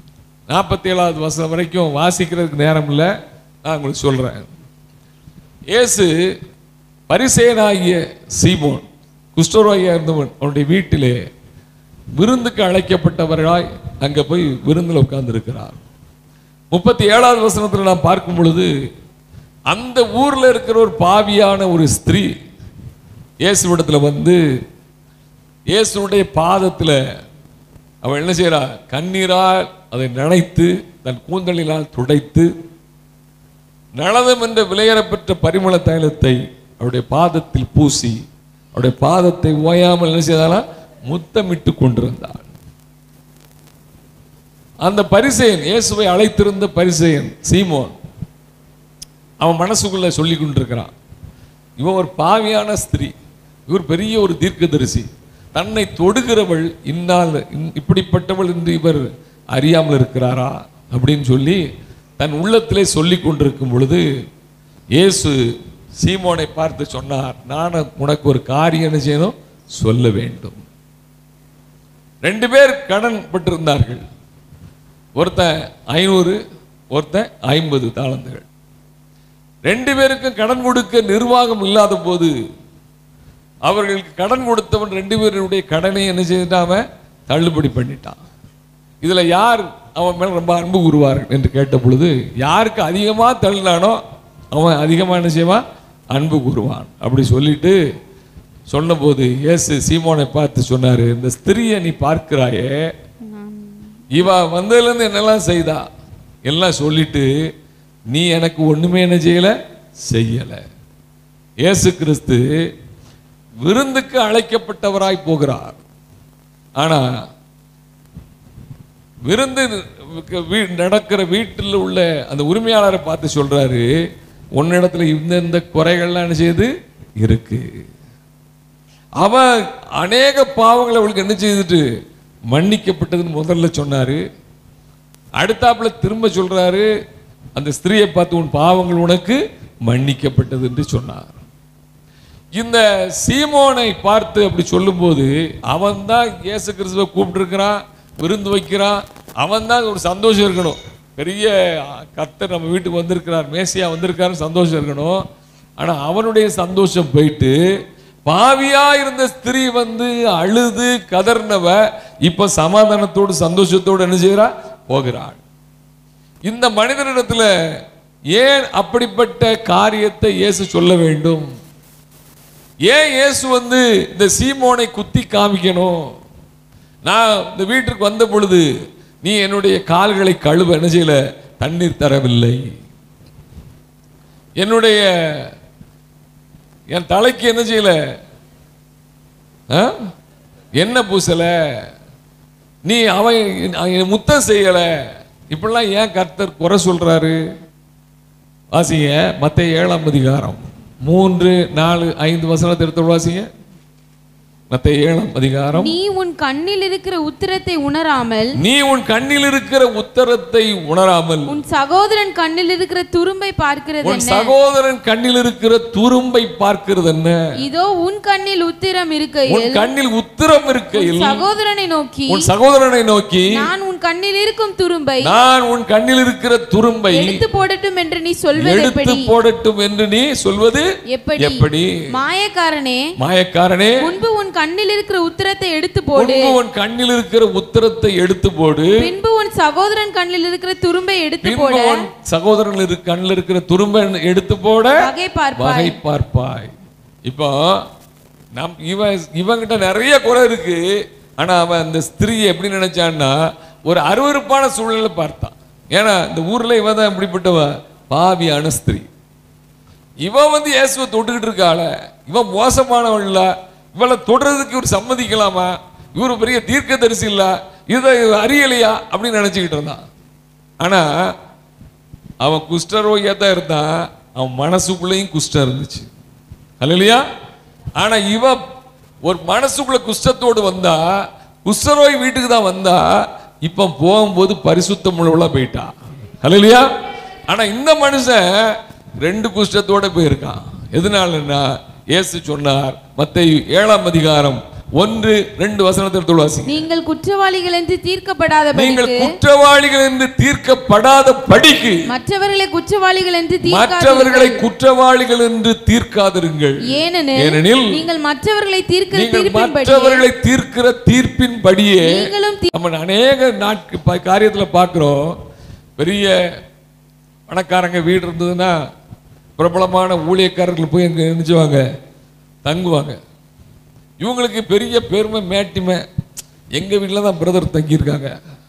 நாற்பத்தி ஏழாவது வசனம் வரைக்கும் வாசிக்கிறதுக்கு நேரம் இல்லை நான் உங்களுக்கு சொல்றேன் இயேசு பரிசேனாகிய சீமோன் குஷ்டரோகியா இருந்தவன் அவனுடைய வீட்டிலே விருந்துக்கு அழைக்கப்பட்டவர்களாய் அங்க போய் விருந்தில் உட்கார்ந்திருக்கிறார் முப்பத்தி ஏழாவது வசனத்தில் நாம் பார்க்கும் பொழுது அந்த ஊர்ல இருக்கிற ஒரு பாவியான ஒரு ஸ்திரீ இயேசுவிடத்துல வந்து இயேசுடைய பாதத்துல அவள் என்ன செய்றா கண்ணீரால் அதை நனைத்து தன் கூந்தலினால் துடைத்து நளதம் என்ற விலையேறப்பெற்ற பரிமள தைலத்தை அவருடைய பாதத்தில் பூசி அவருடைய பாதத்தை ஓயாமல் என்ன செய்தாலாம் முத்தமிட்டு கொண்டிருந்தாள் அந்த பரிசேயன் இயேசுவை அழைத்திருந்த பரிசேயன் சீமோன் அவன் மனசுக்குள்ள சொல்லி கொண்டிருக்கிறான் இவன் ஒரு பாவியான ஸ்திரீ இவர் பெரிய ஒரு தீர்க்கதரிசி தன்னை தொடுகிறவள் இன்னால் இன்- இப்படிப்பட்டவள் என்று இவர் அறியாமல் இருக்கிறாரா அப்படின்னு சொல்லி தன் உள்ளத்திலே சொல்லி கொண்டிருக்கும் பொழுது இயேசு சீமோனை பார்த்து சொன்னார் நான் உனக்கு ஒரு காரியம் என்ன செய்யணும் சொல்ல வேண்டும் ரெண்டு பேர் கடன் பட்டிருந்தார்கள் ஒருத்தன் ஐநூறு ஒருத்தன் ஐம்பது தாளந்துகள் ரெண்டு பேருக்கும் கடன் கொடுக்க நிர்வாகம் இல்லாத போது அவர்களுக்கு கடன் கொடுத்தவன் ரெண்டு பேருடைய கடனை என்ன செய்துட்டான் அவன் தள்ளுபடி பண்ணிட்டான் இதுல யார் அவன் மேல ரொம்ப அன்பு கூறுவார்கள் என்று கேட்ட பொழுது யாருக்கு அதிகமா தள்ளினானோ அவன் அதிகமா என்ன செய்வான் அன்பு கூறுவான் அப்படி சொல்லிட்டு சொன்னபோது இயேசு சீமோனை பார்த்து சொன்னாரு இந்த ஸ்திரியை நீ பார்க்கிறாயே இவ வந்ததுலேருந்து என்னெல்லாம் செய்தா எல்லாம் சொல்லிட்டு நீ எனக்கு ஒண்ணுமே என்ன செய்யல செய்யல இயேசு கிறிஸ்து விருந்துக்கு அழைக்கப்பட்டவராய் போகிறார் ஆனா விருந்து வீ- நடக்கிற வீட்டில் உள்ள அந்த உரிமையாளரை பார்த்து சொல்றாரு உன்னிடத்துல இந்த இந்த குறைகள்லாம் என்ன செய்யுது இருக்கு அவன் அநேக பாவங்களை அவளுக்கு என்ன செய்துட்டு மன்னிக்கப்பட்டதுன்னு முதல்ல சொன்னாரு அடுத்தாப்புல திரும்ப சொல்றாரு அந்த ஸ்திரியை பார்த்து உன் பாவங்கள் உனக்கு மன்னிக்கப்பட்டது என்று சொன்னார் இந்த சீமோனை பார்த்து அப்படி சொல்லும்போது அவன் தான் இயேசு கிறிஸ்துவை கூப்பிட்டுருக்கிறான் விருந்து வைக்கிறான் அவன் தான் ஒரு சந்தோஷம் இருக்கணும் பெரிய கர்த்தர் நம்ம வீட்டுக்கு வந்திருக்கிறார் மேசியா வந்திருக்காருன்னு சந்தோஷம் இருக்கணும் ஆனா அவனுடைய சந்தோஷம் போயிட்டு பாவியா இருந்த ஸ்திரீ வந்து அழுது கதர்னவ இப்ப சமாதானத்தோடு சந்தோஷத்தோடு என்ன செய்கிறா போகிறாள் இந்த மனிதனிடத்துல ஏன் அப்படிப்பட்ட காரியத்தை இயேசு சொல்ல வேண்டும் ஏன் இயேசு வந்து இந்த சீமோனை குத்தி காமிக்கணும் நான் இந்த வீட்டிற்கு வந்த பொழுது நீ என்னுடைய கால்களை கழுவ என்ன செய்யல தண்ணீர் தரவில்லை என்னுடைய என் தலைக்கு என்ன செய்யல ஆ? என்ன பூசல நீ அவன் அவன் முத்தம் செய்யல இப்படிலாம் ஏன் கர்த்தர் குறை சொல்றாரு வாசிங்க மத்த ஏழாம் அதிகாரம் மூன்று நாலு ஐந்து வசனத்தை எடுத்து வாசிங்க மத்த ஏழாம் அதிகாரம் நீ உன் கண்ணில் இருக்கிற உத்திரத்தை உணராமல் நீ உன் கண்ணில் இருக்கிற உத்தரத்தை உணராமல் உன் சகோதரன் கண்ணில் இருக்கிற துரும்பை பார்க்கிறது உன் என்ன சகோதரன் கண்ணில் இருக்கிற துரும்பை பார்க்கிறது என்ன இதோ உன் கண்ணில் உத்திரம் இருக்கையில் உன் கண்ணில் உத்திரம் இருக்கையில் சகோதரனை நோக்கி உன் சகோதரனை நோக்கி நான் உன் கண்ணில் இருக்கும் துரும்பை நான் உன் கண்ணில் இருக்கிற துரும்பை எடுத்து போடட்டும் என்று நீ சொல்வது எடுத்து எப்படி போடட்டும் என்று நீ சொல்வது எப்படி எப்படி மாயக்காரனே மாயக்காரனே முன்பு உன் கண்ணில் இருக்கிற உத்திரத்தை எடுத்து போடு முன்பு உன் கண்ணில் இருக்கிற உத்தரத்தை எடுத்து போடு பின்பு உன் சகோதரன் கண்ணில் இருக்கிற துரும்பை எடுத்து பின்பு போட உன் சகோதரன் இரு- கண்ணில் இருக்கிற துரும்பை எடுத்து போட வகை பார்ப்பாய் வகை பார்ப்பாய் இப்போ நம் இவன் இவங்கிட்ட நிறைய குறை இருக்கு ஆனா அவன் அந்த ஸ்திரீயை எப்படி நினைச்சான்னா ஒரு அருவருப்பான சூழ்நிலை பார்த்தான் ஏன்னா இந்த ஊர்ல இவன் தான் இப்படிப்பட்டவ பாவியான ஸ்திரீ இவன் வந்து இயேசுவை தொட்டுக்கிட்டு இருக்காள இவன் மோசமானவன் இல்ல இவளை தொடுறதுக்கு இவர் சம்மதிக்கலாமா இவர் பெரிய தீர்க்கதரிசி இல்ல இதை இவர் அறியலையா அப்படின்னு நினைச்சுக்கிட்டு இருந்தான் ஆனா அவன் குஷ்டரோகியா தான் இருந்தான் அவன் மனசுக்குள்ளேயும் குஷ்டம் இருந்துச்சு இல்லையா ஆனா இவ ஒரு மனசுக்குள்ள குஷ்டத்தோடு வந்தா குஷ்டரோகி வீட்டுக்கு தான் வந்தா இப்ப போகும்போது பரிசுத்தம் உள்ளவளா போயிட்டா இல்லையா ஆனா இந்த மனுஷன் ரெண்டு குஷ்டத்தோட போயிருக்கான் எதனாலன்னா இயேசு சொன்னார் மத்தேயு ஏழாம் அதிகாரம் ஒன்று ரெண்டு வசனத்தை எடுத்து வாசி நீங்கள் குற்றவாளிகள் என்று நீங்கள் தீர்க்கப்படாதபடிக்கு குற்றவாளிகள் என்று தீர்க்கப்படாத படிக்கு மற்றவர்களை குற்றவாளிகள் என்று மற்றவர்களை தீர்க்காதீர்கள் குற்றவாளிகள் என்று தீர்க்காதிருங்கள் ஏனெனில் ஏனெனில் நீங்கள் மற்றவர்களை தீர்க்கிற நீங்கள் தீர்ப்பின்படி மற்றவர்களை தீர்க்கிற தீர்ப்பின்படியே நீங்களும் தீ- நம்ம அநேக நாட்கு ப- காரியத்துல பார்க்கிறோம் பெரிய பணக்காரங்க வீடு இருந்ததுன்னா பிரபலமான ஊழியக்காரர்கள் போய் அங்க நினைச்சுவாங்க தங்குவாங்க இவங்களுக்கு பெரிய பெருமை மேட்டிமை எங்க வீட்டில் தான் பிரதர் தங்கியிருக்காங்க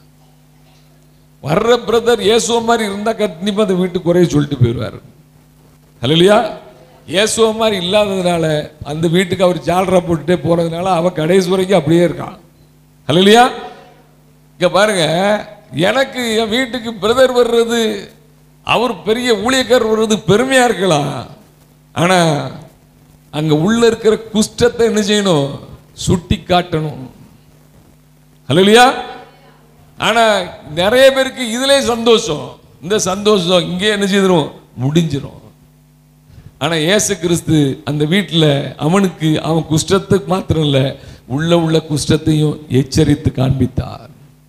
வர்ற பிரதர் இயேசுவ மாதிரி இருந்தா கண்டிப்பா அந்த வீட்டுக்கு குறைய சொல்லிட்டு போயிடுவார் ஹலோலியா இயேசுவ மாதிரி இல்லாததுனால அந்த வீட்டுக்கு அவர் ஜாலரா போட்டுட்டே போறதுனால அவன் கடைசி வரைக்கும் அப்படியே இருக்கான் ஹலோலியா இங்க பாருங்க எனக்கு என் வீட்டுக்கு பிரதர் வர்றது அவர் பெரிய ஊழியக்காரர் வர்றது பெருமையா இருக்கலாம் ஆனா அங்க உள்ள இருக்கிற குஷ்டத்தை என்ன செய்யணும் சுட்டி காட்டணும் ஹலோலியா ஆனா நிறைய பேருக்கு இதுலயே சந்தோஷம் இந்த சந்தோஷம் இங்கே என்ன செய்திரும் முடிஞ்சிரும் ஆனா இயேசு கிறிஸ்து அந்த வீட்டில் அவனுக்கு அவன் குஷ்டத்துக்கு மாத்திரம் இல்ல உள்ள உள்ள குஷ்டத்தையும் எச்சரித்து காண்பித்தார்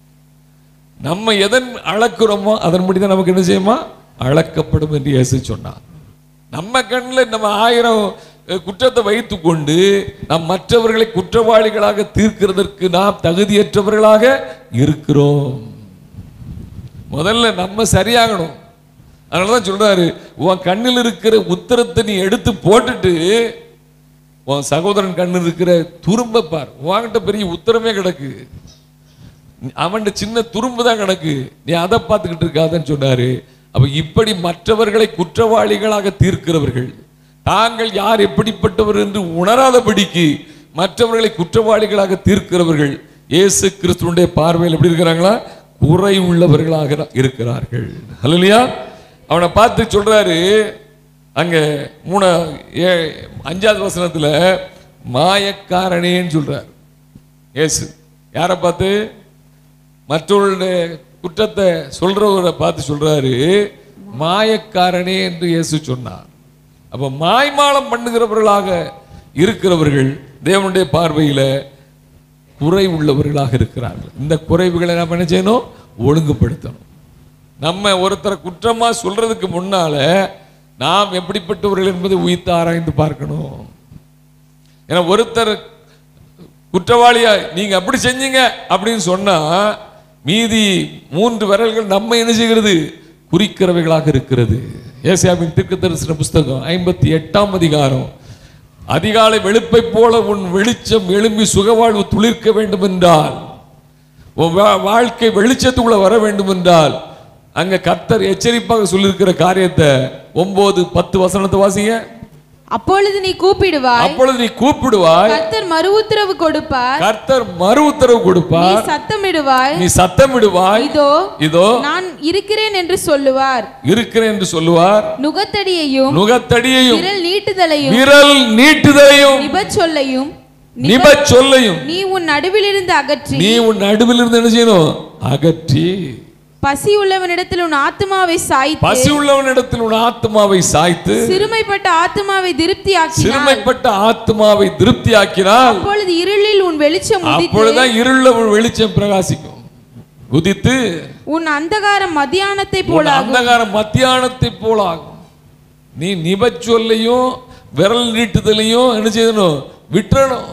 நம்ம எதன் அளக்குறோமோ அதன்படி தான் நமக்கு என்ன செய்யுமா அளக்கப்படும் என்று இயேசு சொன்னார் நம்ம கண்ணில் நம்ம ஆயிரம் அஹ், குற்றத்தை வைத்துக் கொண்டு நாம் மற்றவர்களை குற்றவாளிகளாக தீர்க்கிறதற்கு நாம் தகுதியற்றவர்களாக இருக்கிறோம் முதல்ல நம்ம சரியாகணும் அதனால தான் சொல்றாரு உன் கண்ணில் இருக்கிற உத்தரத்தை நீ எடுத்து போட்டுட்டு உன் சகோதரன் கண்ணில் இருக்கிற துரும்ப பார் உன்கிட்ட பெரிய உத்தரமே கிடக்கு அவன்கிட்ட சின்ன துரும்பு தான் கிடக்கு நீ அதை பார்த்துக்கிட்டு இருக்காதன்னு சொன்னாரு அப்ப இப்படி மற்றவர்களை குற்றவாளிகளாக தீர்க்கிறவர்கள் தாங்கள் யார் எப்படிப்பட்டவர் என்று உணராதபடிக்கு மற்றவர்களை குற்றவாளிகளாக தீர்க்கிறவர்கள் இயேசு கிறிஸ்துவனுடைய பார்வையில் எப்படி இருக்கிறாங்களா குறை உள்ளவர்களாக இருக்கிறார்கள் ஹalleluya அவனை பார்த்து சொல்றாரு அங்க மூணா ஏ அஞ்சாவது வசனத்துல மாயக்காரனேன்னு சொல்றார் இயேசு யாரை பார்த்து மற்றவர்களுடைய குற்றத்தை சொல்றவரை பார்த்து சொல்றாரு மாயக்காரனே என்று இயேசு சொன்னார் அப்ப மாய்மாலம் பண்ணுகிறவர்களாக இருக்கிறவர்கள் தேவனுடைய பார்வையில குறை உள்ளவர்களாக இருக்கிறார்கள் இந்த குறைவுகளை நாம் என்ன செய்யணும் ஒழுங்குபடுத்தணும் நம்ம ஒருத்தரை குற்றமா சொல்றதுக்கு முன்னால நாம் எப்படிப்பட்டவர்கள் என்பதை உயிர்த்து ஆராய்ந்து பார்க்கணும் ஏன்னா ஒருத்தர் குற்றவாளியா நீங்க அப்படி செஞ்சீங்க அப்படின்னு சொன்னா மீதி மூன்று விரல்கள் நம்ம என்ன செய்கிறது குறிக்கிறவைகளாக இருக்கிறது ஏசியாவின் தீர்க்க தரிசன புஸ்தகம் ஐம்பத்தி எட்டாம் அதிகாரம் அதிகாலை வெளுப்பை போல உன் வெளிச்சம் எழும்பி சுகவாழ்வு துளிர்க்க வேண்டும் என்றால் உன் வா- வாழ்க்கை வெளிச்சத்துக்குள்ள வர வேண்டும் என்றால் அங்க கர்த்தர் எச்சரிப்பாக சொல்லியிருக்கிற காரியத்தை ஒன்பது பத்து வசனத்தை வாசிங்க அப்பொழுது நீ கூப்பிடுவாய் அப்பொழுது நீ கூப்பிடுவாய் கர்த்தர் மறு உத்தரவு கொடுப்பார் கர்த்தர் மறு உத்தரவு நீ கொடுப்பார் சத்தமிடுவாய் நீ சத்தமிடுவாய் இதோ இதோ நான் இருக்கிறேன் என்று சொல்லுவார் இருக்கிறேன் என்று சொல்லுவார் நுகத்தடியையும் நுகத்தடியையும் விரல் நீட்டுதலையும் விரல் நீட்டுதலையும் நிபச் சொல்லையும் நிப சொல்லையும் நீ உன் நடுவிலிருந்து அகற்றி நீ உன் நடுவில் இருந்து என்ன செய்யணும் அகற்றி பசி உள்ளவனிடத்தில் உன் ஆத்மாவை சாய்த்து பசி உள்ளவனிடத்தில் உன் ஆத்மாவை சாய்த்து சிறுமைப்பட்ட ஆத்மாவை திருப்தியாக்கினார் சிறுமைப்பட்ட ஆத்மாவை திருப்தியாக்கினால் அப்பொழுது இருளில் உன் வெளிச்சம் உதித்து அப்பொழுதுதான் இருள ஒரு வெளிச்சம் பிரகாசிக்கும் உதித்து உன் அந்தகாரம் மத்தியானத்தை உன் போல அந்தகாரம் மத்தியானத்தை போல ஆகும் நீ நிபச்சொல்லையும் விரல் நீட்டுதலையும் என்ன செய்யணும் விட்டுறணும்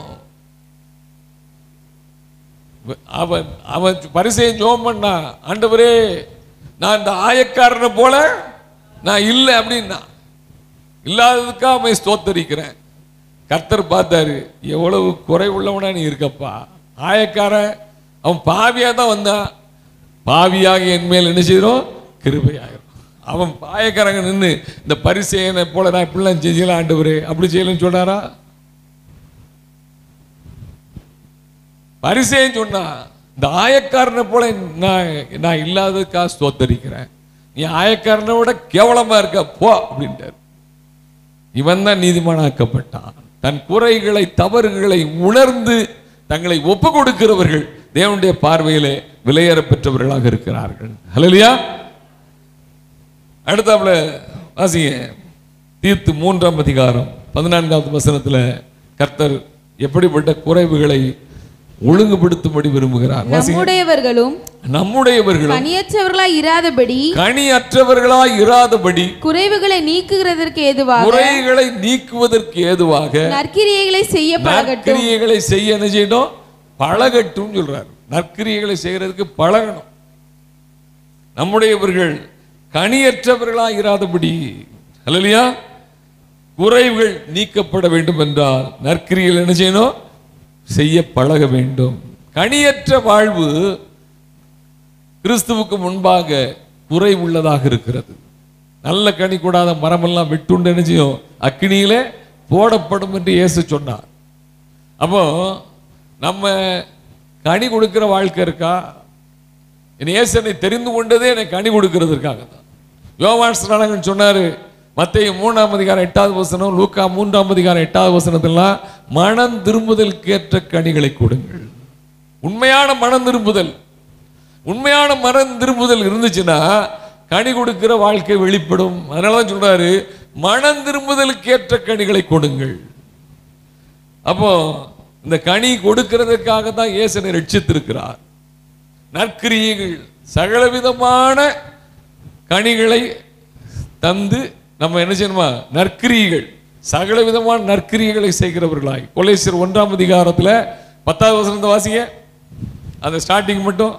அவன் அவன் பரிசையை ஜோம் பண்ணா ஆண்டவரே நான் இந்த ஆயக்காரனை போல நான் இல்லை அப்படின்னா இல்லாததுக்காக அவன் ஸ்தோத்தரிக்கிறேன் கர்த்தர் பார்த்தாரு எவ்வளவு குறை உள்ளவனா நீ இருக்கப்பா ஆயக்காரன் அவன் பாவியா தான் வந்தான் பாவியாக என் மேல் என்ன செய்கிறோம் கிருபையாயிரும் அவன் பாயக்காரங்க நின்று இந்த பரிசேயனை போல நான் இப்படிலாம் செஞ்சலாம் ஆண்டவரே அப்படி செய்யலன்னு சொன்னாரா பரிசேயன் சொன்னா இந்த ஆயக்காரனை போல நான் நான் இல்லாததுக்காக ஸ்தோத்தரிக்கிறேன் நீ ஆயக்காரனை விட கேவலமா இருக்க போ அப்படின்ட்டார் இவன் தான் நீதிமானாக்கப்பட்டான் தன் குறைகளை தவறுகளை உணர்ந்து தங்களை ஒப்பு கொடுக்கிறவர்கள் தேவனுடைய பார்வையிலே விலையேற பெற்றவர்களாக இருக்கிறார்கள் ஹalleluya அடுத்தாப்புல வாசிங்க தீர்த்து மூன்றாம் அதிகாரம் பதினான்காவது வசனத்துல கர்த்தர் எப்படிப்பட்ட குறைவுகளை ஒழுங்குபடுத்தும்படி விரும்புகிறார் வாசிங்க. நம்முடையவர்களும் நம்முடையவர்களும் கனியற்றவர்களாய் இராதபடி கனியற்றவர்களாய் இராதபடி குறைவுகளை நீக்குகிறதற்கு ஏதுவாக குறைகளை நீக்குவதற்கு ஏதுவாக நற்கிரியைகளை செய்ய பழகட்டும் நற்கிரியைகளை செய்ய என்ன செய்யணும் பழகட்டும் சொல்றார் நற்கிரியைகளை செய்யறதுக்கு பழகணும் நம்முடையவர்கள் கனியற்றவர்களாய் இராதபடி அல்லையா குறைவுகள் நீக்கப்பட வேண்டும் என்றால் நற்கிரியைகள் என்ன செய்யணும் செய்ய பழக வேண்டும் கனியற்ற வாழ்வு கிறிஸ்துவுக்கு முன்பாக குறை உள்ளதாக இருக்கிறது நல்ல கனி கூடாத மரமெல்லாம் விட்டுண்டு என்ன செய்யும் அக்கினியிலே போடப்படும் என்று இயேசு சொன்னார் அப்போ நம்ம கனி கொடுக்கிற வாழ்க்கை இருக்கா என் இயேசனை தெரிந்து கொண்டதே எனக்கு கனி கொடுக்கிறதுக்காக தான் யோவான் ஸ்நானகன் சொன்னாரு மத்திய மூணாம் அதிகாரம் எட்டாவது வசனம் லூக்கா மூன்றாம் அதிகாரம் எட்டாவது வசனத்தெல்லாம் மனம் திரும்புதலுக்கேற்ற கனிகளை கொடுங்கள் உண்மையான மனம் திரும்புதல் உண்மையான மனம் திரும்புதல் இருந்துச்சுன்னா கனி கொடுக்கிற வாழ்க்கை வெளிப்படும் அதனால தான் சொல்றாரு மனம் திரும்புதலுக்கேற்ற கனிகளை கொடுங்கள் அப்போ இந்த கனி கொடுக்கிறதுக்காக தான் இயேசனை ரட்சித்திருக்கிறார் நற்கிரியைகள் சகலவிதமான கனிகளை தந்து நம்ம என்ன செய்யணுமா நற்கிரியைகள் சகலவிதமான நற்கிரியைகளை செய்கிறவர்களாய் கொலேசியர் ஒன்றாம் அதிகாரத்துல பத்தாவது வசனத்தை வாசிங்க அந்த ஸ்டார்டிங் மட்டும்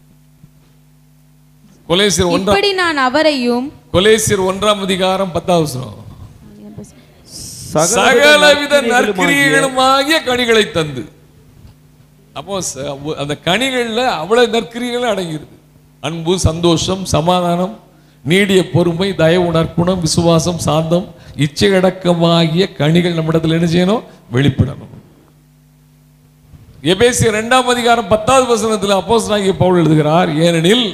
கொலேசியர் ஒன்றாம் இப்படி நான் அவரையும் கொலேசியர் ஒன்றாம் அதிகாரம் பத்தாவது வசனம் சகலவித சகலவித நற்கிரியைகளுமாகிய நற்கிரியைகளுமாகிய கனிகளை தந்து அப்போ ச- அந்த கனிகள்ல அவ்வளவு நற்கிரியைகளும் அடங்கியிருது அன்பு சந்தோஷம் சமாதானம் நீடிய பொறுமை தயவு நற்குணம் விசுவாசம் சாந்தம் இச்சையடக்கமாகிய கனிகள் நம்மிடத்தில் என்ன செய்யணும் வெளிப்படணும் எபேசிய இரண்டாம் அதிகாரம் பத்தாவது வசனத்தில் அப்போஸ்தலனாகிய பவுல் எழுதுகிறார் ஏனெனில்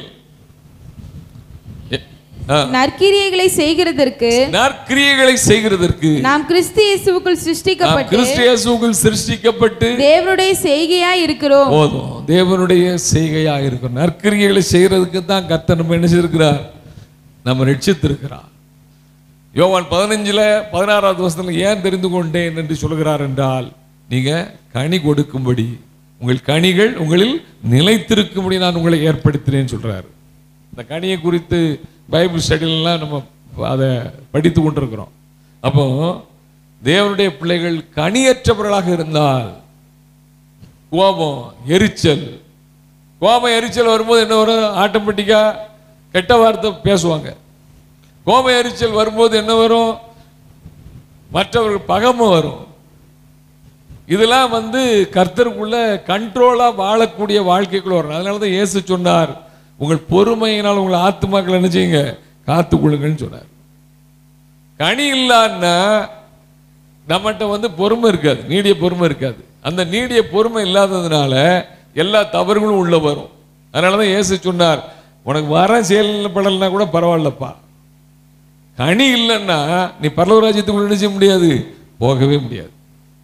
எ- ஆ, நற்கிரியைகளை செய்கிறதற்கு நற்கிரியைகளை செய்கிறதற்கு நாம் கிறிஸ்து இயேசுவுக்குள் நாம் சிருஷ்டிக்கப்பட்டு கிறிஸ்து இயேசுவுக்குள் சிருஷ்டிக்கப்பட்டு தேவனுடைய செய்கையாய் இருக்கிறோம் போதும் தேவனுடைய செய்கையா இருக்கும் நற்கிரியைகளை செய்யறதுக்கு தான் கர்த்தர் நம்ம என்ன செய்திருக்கிறார் நம்ம ரட்சித்திருக்கிறார் யோவான் பதினஞ்சுல பதினாறாவது வருஷத்துல ஏன் தெரிந்து கொண்டேன் என்று சொல்கிறார் என்றால் நீங்க கனி கொடுக்கும்படி உங்கள் கனிகள் உங்களில் நிலைத்திருக்கும்படி நான் உங்களை ஏற்படுத்தினேன்னு சொல்றாரு இந்த கனியை குறித்து பைபிள் ஸ்டடிலாம் நம்ம அதை படித்து கொண்டிருக்கிறோம் அப்போ தேவனுடைய பிள்ளைகள் கனியற்றவர்களாக இருந்தால் கோபம் எரிச்சல் கோபம் எரிச்சல் வரும்போது என்ன வரும் ஆட்டோமேட்டிக்கா கெட்ட வார்த்தை பேசுவாங்க கோபம் எரிச்சல் வரும்போது என்ன வரும் மற்றவர்கள் பகமை வரும் இதெல்லாம் வந்து கர்த்தருக்குள்ள கண்ட்ரோலா வாழக்கூடிய வாழ்க்கைக்குள்ள வரும் அதனால தான் இயேசு சொன்னார் உங்கள் பொறுமையினால் உங்கள் ஆத்துமாக்கள் என்ன செய்யுங்க காத்துக்கொள்ளுங்கன்னு சொன்னார் கனி இல்லான்னா நம்மகிட்ட வந்து பொறுமை இருக்காது நீடிய பொறுமை இருக்காது அந்த நீடிய பொறுமை இல்லாததுனால எல்லா தவறுகளும் உள்ள வரும் அதனால தான் இயேசு சொன்னார் உனக்கு வர செயல்படலைன்னா கூட பரவாயில்லப்பா கனி இல்லைன்னா நீ பரலவ ராஜ்யத்துக்குள்ள என்ன செய்ய முடியாது போகவே முடியாது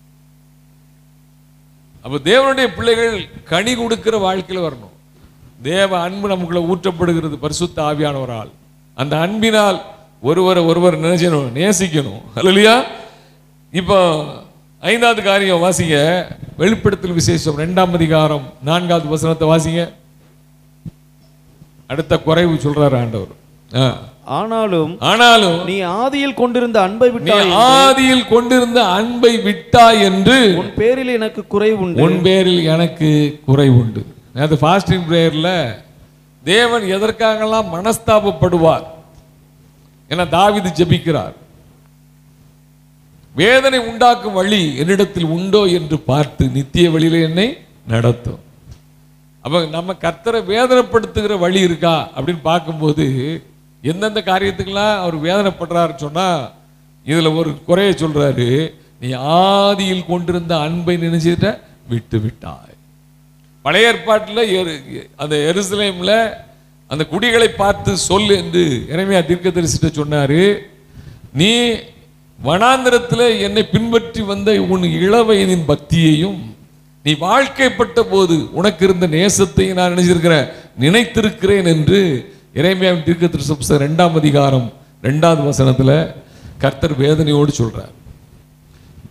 அப்ப தேவனுடைய பிள்ளைகள் கனி கொடுக்கிற வாழ்க்கையில வரணும் தேவ அன்பு நமக்குள்ள ஊற்றப்படுகிறது பரிசுத்த ஆவியானவரால் அந்த அன்பினால் ஒருவரை ஒருவர் நினைச்சணும் நேசிக்கணும் இல்லையா இப்போ ஐந்தாவது காரியம் வாசிங்க வெளிப்படுத்தல் விசேஷம் ரெண்டாம் அதிகாரம் நான்காவது வசனத்தை வாசிங்க அடுத்த குறைவு சொல்றாரு ஆண்டவர் ஆ. ஆனாலும் ஆனாலும் நீ ஆதியில் கொண்டிருந்த அன்பை நீ விட்டாய் ஆதியில் கொண்டிருந்த அன்பை விட்டாய் என்று உன் பேரில் எனக்கு குறைவு உண்டு உன் பேரில் எனக்கு குறை உண்டு அது ஃபாஸ்டிங் பிரேயர்ல தேவன் எதற்காகலாம் மனஸ்தாபப்படுவார் என தாவீது ஜெபிக்கிறார் வேதனை உண்டாக்கும் வழி என்னிடத்தில் உண்டோ என்று பார்த்து நித்திய வழியில என்னை நடத்தும் அப்ப நம்ம கர்த்தரை வேதனைப்படுத்துகிற வழி இருக்கா அப்படின்னு பார்க்கும்போது எந்தெந்த காரியத்துக்கெல்லாம் அவர் வேதனைப்படுறாரு சொன்னா இதுல ஒரு குறைய சொல்றாரு நீ ஆதியில் கொண்டிருந்த அன்பை நினைச்சிட்ட விட்டு விட்டாய் பழைய ஏற்பாட்டில் எரு- அந்த எருசலேம்ல அந்த குடிகளை பார்த்து சொல் என்று இறைமையா தீர்க்கதரிசிட்ட சொன்னாரு நீ வனாந்திரத்தில் என்னை பின்பற்றி வந்த உன் இளவயதின் பக்தியையும் நீ வாழ்க்கைப்பட்ட போது உனக்கு இருந்த நேசத்தையும் நான் நினைச்சிருக்கிறேன் நினைத்திருக்கிறேன் என்று இறைமையாவின் தீர்க்கதரிசி புஸ்தகம் ரெண்டாம் அதிகாரம் ரெண்டாவது வசனத்துல கர்த்தர் வேதனையோடு சொல்றார்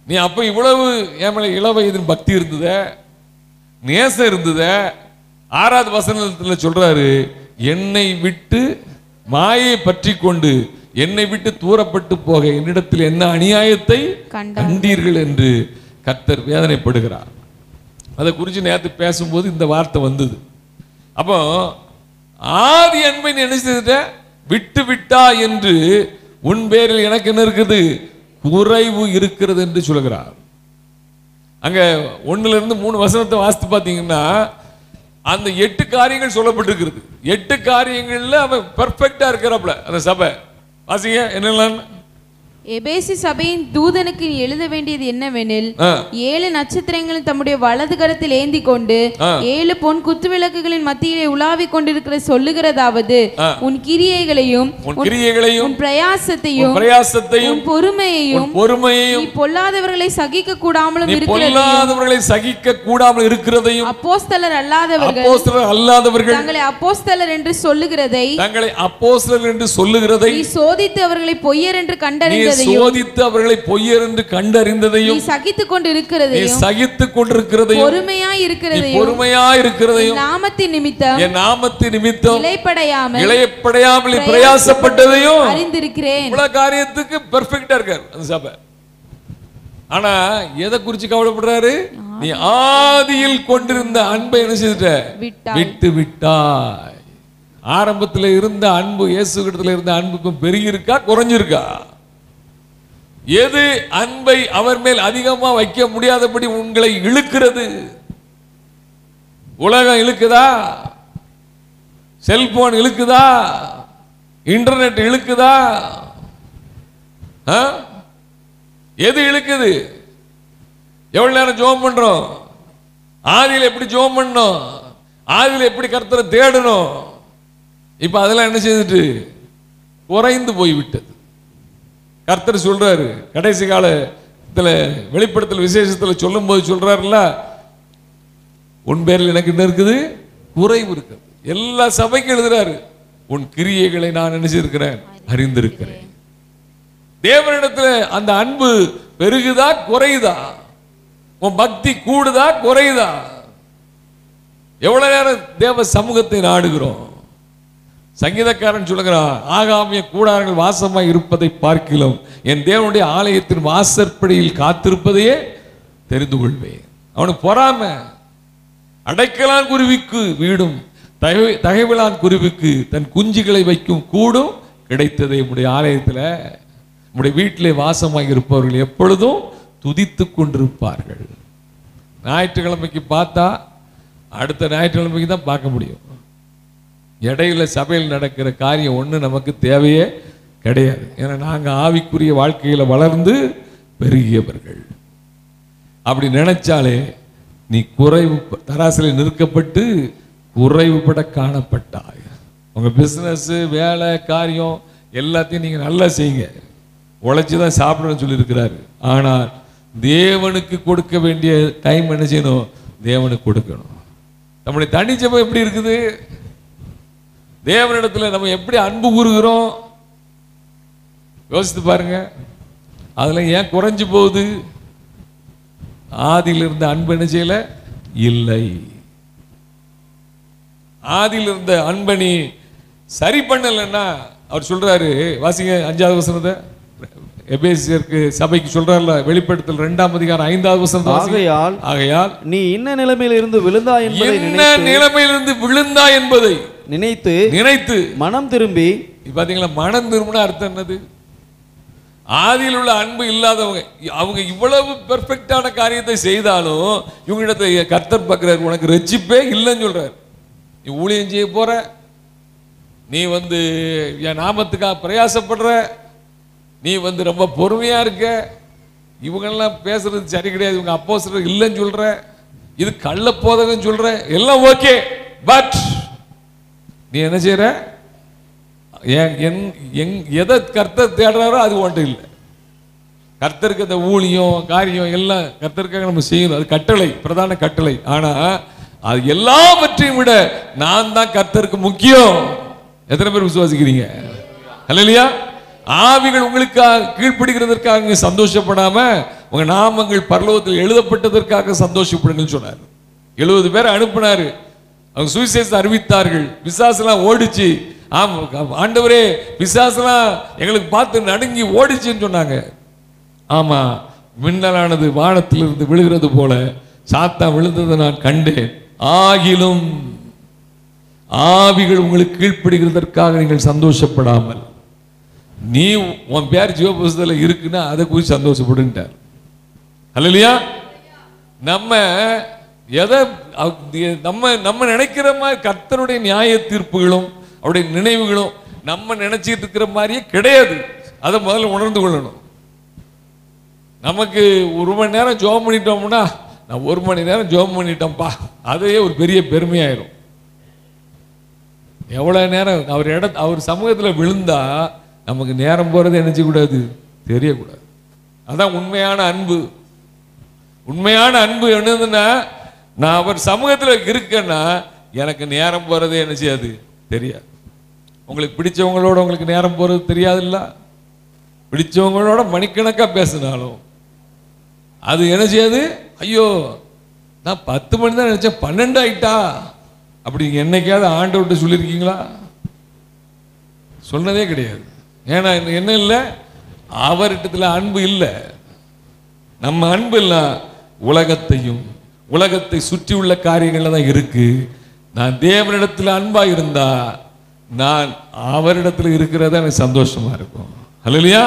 நீ அப்ப இவ்வளவு என் மேல இள வயதின் பக்தி இருந்தத நேசம் இருந்தத ஆறாவது வசனத்துல சொல்றாரு என்னை விட்டு மாயை பற்றி கொண்டு என்னை விட்டு தூரப்பட்டு போக என்னிடத்தில் என்ன அநியாயத்தை கண்டார். கண்டீர்கள் என்று கர்த்தர் வேதனைப்படுகிறார் அதை குறித்து நேற்று பேசும்போது இந்த வார்த்தை வந்தது அப்போ ஆதி அன்பை நீ என்ன செய்துட்ட விட்டு விட்டா என்று உன் பேரில் எனக்கு என்ன இருக்குது குறைவு இருக்கிறது என்று சொல்கிறார் அங்க ஒண்ணுல இருந்து மூணு வசனத்தை வாசித்து பார்த்தீங்கன்னா அந்த எட்டு காரியங்கள் சொல்லப்பட்டிருக்கிறது எட்டு காரியங்கள்ல அவன் பெர்ஃபெக்டா இருக்கிறாப்ல அந்த சபை வாசிங்க என்னெல்லாம் எபேசி சபையின் தூதனுக்கு நீ எழுத வேண்டியது என்னவெனில் ஆ. ஏழு நட்சத்திரங்களை தம்முடைய வலது கரத்தில் ஏந்தி கொண்டு ஆ. ஏழு பொன் குத்துவிளக்குகளின் மத்தியிலே உலாவிக் கொண்டிருக்கிற சொல்லுகிறதாவது ஆ. உன் கிரியைகளையும் உன் கிரியைகளையும் உன் பிரயாசத்தையும் உன் பிரயாசத்தையும் உன் பொறுமையையும் உன் பொறுமையையும் நீ பொல்லாதவர்களை சகிக்க கூடாமலும் நீ இருக்கிறதையும் பொல்லாதவர்களை சகிக்க கூடாமல் இருக்கிறதையும் அப்போஸ்தலர் அல்லாதவர்கள் அப்போஸ்தலர் அல்லாதவர்கள் தங்களை அப்போஸ்தலர் என்று சொல்லுகிறதை தங்களை அப்போஸ்தலர் என்று சொல்லுகிறதை நீ சோதித்து அவர்களை பொய்யர் என்று நீ கண்டறிந்ததையும் சோதித்து அவர்களை பொய்யர் என்று நீ கண்டறிந்ததையும் சகித்துக் கொண்டு நீ இருக்கிறதையும் சகித்துக் கொண்டிருக்கிறதையும் பொறுமையா நீ இருக்கிறதையும் பொறுமையா இருக்கிறதையும் நாமத்தின் நிமித்தம் என் நாமத்தின் நிமித்தம் இலைப்படையாமல் இளையப்படையாமல் நீ பிரயாசப்பட்டதையும் அறிந்திருக்கிறேன் இவ்வளவு காரியத்துக்கு பெர்ஃபெக்டா இருக்காரு அந்த சபை ஆனா எதை குறிச்சு கவலைப்படுறாரு நீ ஆதியில் கொண்டிருந்த அன்பை என்ன செய்துட்ட விட்டாய். விட்டு விட்டாய் ஆரம்பத்துல இருந்த அன்பு இயேசு கிட்டத்துல இருந்த அன்புக்கும் பெருகி இருக்கா குறைஞ்சிருக்கா எது அன்பை அவர் மேல் அதிகமா வைக்க முடியாதபடி உங்களை இழுக்கிறது உலகம் இழுக்குதா செல்போன் இழுக்குதா இன்டர்நெட் இழுக்குதா ஆ? எது இழுக்குது எவ்வளவு நேரம் ஜோம் பண்றோம் ஆதியில் எப்படி ஜோம் பண்ணோம் ஆதியில் எப்படி கர்த்தரை தேடணும் இப்ப அதெல்லாம் என்ன செய்துட்டு குறைந்து போய் விட்டது கர்த்தர் சொல்றாரு கடைசி காலத்துல வெளிப்படுத்தல் விசேஷத்துல சொல்லும்போது சொல்றாருல்ல உன் பேரில் எனக்கு என்ன இருக்குது குறைவு இருக்குது எல்லா சபைக்கும் எழுதுறாரு உன் கிரியைகளை நான் நினைச்சிருக்கிறேன் அறிந்திருக்கிறேன் தேவனிடத்துல அந்த அன்பு பெருகுதா குறையுதா உன் பக்தி கூடுதா குறையுதா எவ்வளவு நேரம் தேவ சமூகத்தை நாடுகிறோம் சங்கீதக்காரன் சொல்லுகிறான் ஆகாமிய கூடாரங்கள் வாசமாய் இருப்பதை பார்க்கிலும் என் தேவனுடைய ஆலயத்தின் வாசற்படியில் காத்திருப்பதையே தெரிந்து கொள்வேன் அவனுக்கு பொறாம அடைக்கலான் குருவிக்கு வீடும் தகை தகைவிலான் குருவிக்கு தன் குஞ்சுகளை வைக்கும் கூடும் கிடைத்ததை உடைய ஆலயத்துல உடைய வீட்டிலே வாசமாக இருப்பவர்கள் எப்பொழுதும் துதித்து கொண்டிருப்பார்கள் ஞாயிற்றுக்கிழமைக்கு பார்த்தா அடுத்த ஞாயிற்றுக்கிழமைக்கு தான் பார்க்க முடியும் இடையில சபையில் நடக்கிற காரியம் ஒண்ணு நமக்கு தேவையே கிடையாது ஏன்னா நாங்க ஆவிக்குரிய வாழ்க்கையில வளர்ந்து பெருகியவர்கள் அப்படி நினைச்சாலே நீ குறைவு தராசில நிற்கப்பட்டு குறைவுபட காணப்பட்டாய் உங்க பிசினஸ் வேலை காரியம் எல்லாத்தையும் நீங்க நல்லா செய்யுங்க உழைச்சி தான் சாப்பிடணும்னு சொல்லியிருக்கிறாரு ஆனால் தேவனுக்கு கொடுக்க வேண்டிய டைம் என்ன செய்யணும் தேவனுக்கு கொடுக்கணும் நம்முடைய தனிச்சபை எப்படி இருக்குது தேவனிடத்துல நம்ம எப்படி அன்பு கூறுகிறோம் யோசித்து பாருங்க அதுல ஏன் குறைஞ்சு போகுது ஆதியில் இருந்த அன்பு என்ன செய்யல இல்லை ஆதியில் இருந்த அன்பை நீ சரி பண்ணலைன்னா அவர் சொல்றாரு வாசிங்க அஞ்சாவது வசனத்தை எபேசியருக்கு சபைக்கு சொல்றாருல வெளிப்படுத்தல் ரெண்டாம் அதிகாரம் ஐந்தாவது வசனத்தை வாசிங்க. ஆகையால் ஆகையால் நீ இன்ன நிலைமையில் இருந்து விழுந்தா என்பதை என்ன நினைத்து நிலைமையிலிருந்து விழுந்தா என்பதை நினைத்து நினைத்து மனம் திரும்பி இப்ப பாத்தீங்களா மனம் திரும்பினா அர்த்தம் என்னது ஆதியில் உள்ள அன்பு இல்லாதவங்க அவங்க இவ்வளவு பெர்ஃபெக்டான காரியத்தை செய்தாலும் இவங்களிடத்தை கர்த்தர் பார்க்கிறார் உனக்கு ரட்சிப்பே இல்லைன்னு சொல்றார் நீ ஊழியம் செய்ய போற நீ வந்து என் நாமத்துக்காக பிரயாசப்படுற நீ வந்து ரொம்ப பொறுமையா இருக்க இவங்கெல்லாம் பேசுறது சரி கிடையாது இவங்க அப்போ இல்லைன்னு சொல்ற இது கள்ள போதகன்னு சொல்ற எல்லாம் ஓகே பட் நீ என்ன செய்யற என் என் எங் எதை கர்த்தர் தேடுறாரோ அது ஒன்றும் இல்லை கர்த்தருக்கு அந்த ஊழியம் காரியம் எல்லாம் கர்த்தருக்காக நம்ம செய்யணும் அது கட்டளை பிரதான கட்டளை ஆனா அது எல்லாவற்றையும் விட நான் தான் கர்த்தருக்கு முக்கியம் எத்தனை பேர் விசுவாசிக்கிறீங்க இல்லையா ஆவிகள் உங்களுக்காக கீழ்ப்படுகிறதற்காக நீங்க சந்தோஷப்படாம உங்க நாமங்கள் பரலோகத்தில் எழுதப்பட்டதற்காக சந்தோஷப்படுங்கன்னு சொன்னார் எழுபது பேரை அனுப்பினாரு அவங்க சுவிசேஷத்தை அறிவித்தார்கள் பிசாசெல்லாம் ஓடிச்சு ஆம் ஆண்டவரே பிசாசெல்லாம் எங்களுக்கு பார்த்து நடுங்கி ஓடிச்சுன்னு சொன்னாங்க ஆமா மின்னலானது வானத்திலிருந்து விழுகிறது போல சாத்தா விழுந்ததை நான் கண்டேன் ஆகிலும் ஆவிகள் உங்களுக்கு கீழ்ப்படுகிறதற்காக நீங்கள் சந்தோஷப்படாமல் நீ உன் பேர் ஜீவ புஸ்தகத்தில் இருக்குன்னா அதை குறித்து சந்தோஷப்படுன்ட்டார் அல்லையா நம்ம எதை அவ- நம்ம நம்ம நினைக்கிற மாதிரி கர்த்தருடைய நியாய தீர்ப்புகளும் அவருடைய நினைவுகளும் நம்ம நினைச்சிட்டு இருக்கிற மாதிரியே கிடையாது அதை முதல்ல உணர்ந்து கொள்ளணும் நமக்கு ஒரு மணி நேரம் ஜோம் பண்ணிட்டோம்னா நான் ஒரு மணி நேரம் ஜோம் பண்ணிட்டோம்ப்பா அதையே ஒரு பெரிய பெருமையாயிரும் எவ்வளவு நேரம் அவர் இட அவர் சமூகத்துல விழுந்தா நமக்கு நேரம் போறது என்ன செய்யக்கூடாது தெரியக்கூடாது அதான் உண்மையான அன்பு உண்மையான அன்பு என்னதுன்னா நான் அவர் சமூகத்துல இருக்கேன்னா எனக்கு நேரம் போறதே என்ன செய்யாது தெரியாது உங்களுக்கு பிடிச்சவங்களோட உங்களுக்கு நேரம் போறது தெரியாதுல்ல பிடிச்சவங்களோட மணிக்கணக்கா பேசினாலும் அது என்ன செய்யாது ஐயோ நான் பத்து மணி தான் நினைச்சேன் பன்னெண்டு ஆயிட்டா அப்படி நீங்க என்னைக்காவது ஆண்டவர்கிட்ட சொல்லியிருக்கீங்களா சொன்னதே கிடையாது ஏன்னா என்ன- என்ன இல்லை அவர்கிட்டத்துல அன்பு இல்லை நம்ம அன்பு இல்ல உலகத்தையும் உலகத்தை சுற்றி உள்ள காரியங்கள்ல தான் இருக்கு நான் தேவனிடத்துல அன்பா இருந்தா நான் அவரிடத்துல இருக்கிறதா எனக்கு சந்தோஷமா இருக்கும் அல்லையா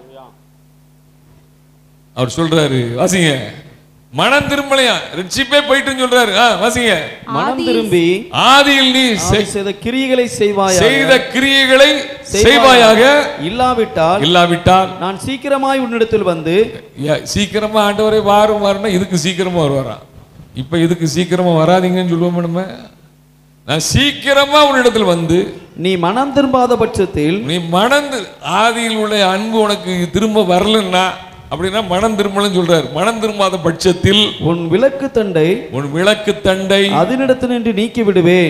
அவர் சொல்றாரு வாசிங்க மனம் திரும்பலையா ரிட்சிப்பே போயிட்டுன்னு சொல்றாரு ஆ, வாசிங்க மனம் திரும்பி ஆதியில் நீ செய்- அவன் செய்த கிரியைகளை செய்வாயாக செய்த கிரியைகளை செய்வாயாக இல்லாவிட்டால் இல்லாவிட்டால் நான் சீக்கிரமாய் உன்னிடத்தில் வந்து ஏ- சீக்கிரமா ஆண்டவரே வாரும் வாருன்னா இதுக்கு சீக்கிரமா வருவாராம் இப்ப இதுக்கு சீக்கிரமா வராதீங்கன்னு சொல்லுவோம் நம்ம நான் சீக்கிரமா உன்னிடத்தில் வந்து நீ மனம் திரும்பாத பட்சத்தில் நீ மணந்து ஆதியில் உள்ள அன்பு உனக்கு திரும்ப வரலன்னா அப்படின்னா மனம் திரும்பலன்னு சொல்றாரு மனம் திரும்பாத பட்சத்தில் உன் விளக்கு தண்டை உன் விளக்கு தண்டை அதனிடத்தில் நின்று நீக்கி விடுவேன்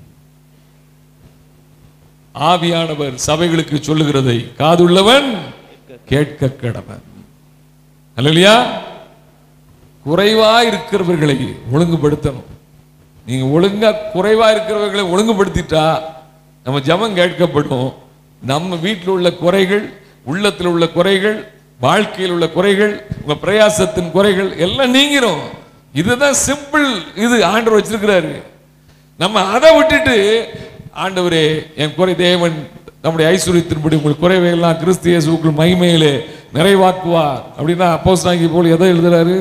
ஆவியானவர் சபைகளுக்கு சொல்லுகிறதை காதுள்ளவன் கேட்க கடவன் அல்லையா குறைவா இருக்கிறவர்களை ஒழுங்குபடுத்தணும் நீங்க ஒழுங்கா குறைவா இருக்கிறவர்களை ஒழுங்குபடுத்திட்டா நம்ம ஜெபம் கேட்கப்படும் நம்ம வீட்டில் உள்ள குறைகள் உள்ளத்தில் உள்ள குறைகள் வாழ்க்கையில் உள்ள குறைகள் உங்க பிரயாசத்தின் குறைகள் எல்லாம் நீங்கிரும் இதுதான் சிம்பிள் இது ஆண்டவர் வச்சிருக்கிறாரு நம்ம அதை விட்டுட்டு ஆண்டவரே என் குறை தேவன் நம்முடைய ஐஸ்வர்யத்தின்படி உங்கள் குறைவையெல்லாம் கிறிஸ்து இயேசுக்குள் மகிமையிலே நிறைவாக்குவார் அப்படின்னா அப்போஸ் போல் எதை எழுதுறாரு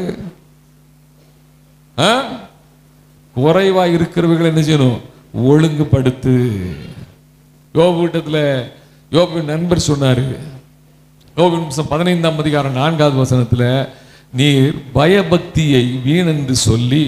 ஆ? குறைவா இருக்கிறவர்கள் என்ன செய்யணும் ஒழுங்குபடுத்து யோபு வீட்டத்தில் யோபின் நண்பர் சொன்னாரு யோபின் புஸ்தகம் பதினைந்தாம் அதிகாரம் நான்காவது வசனத்துல நீர் பயபக்தியை வீணென்று சொல்லி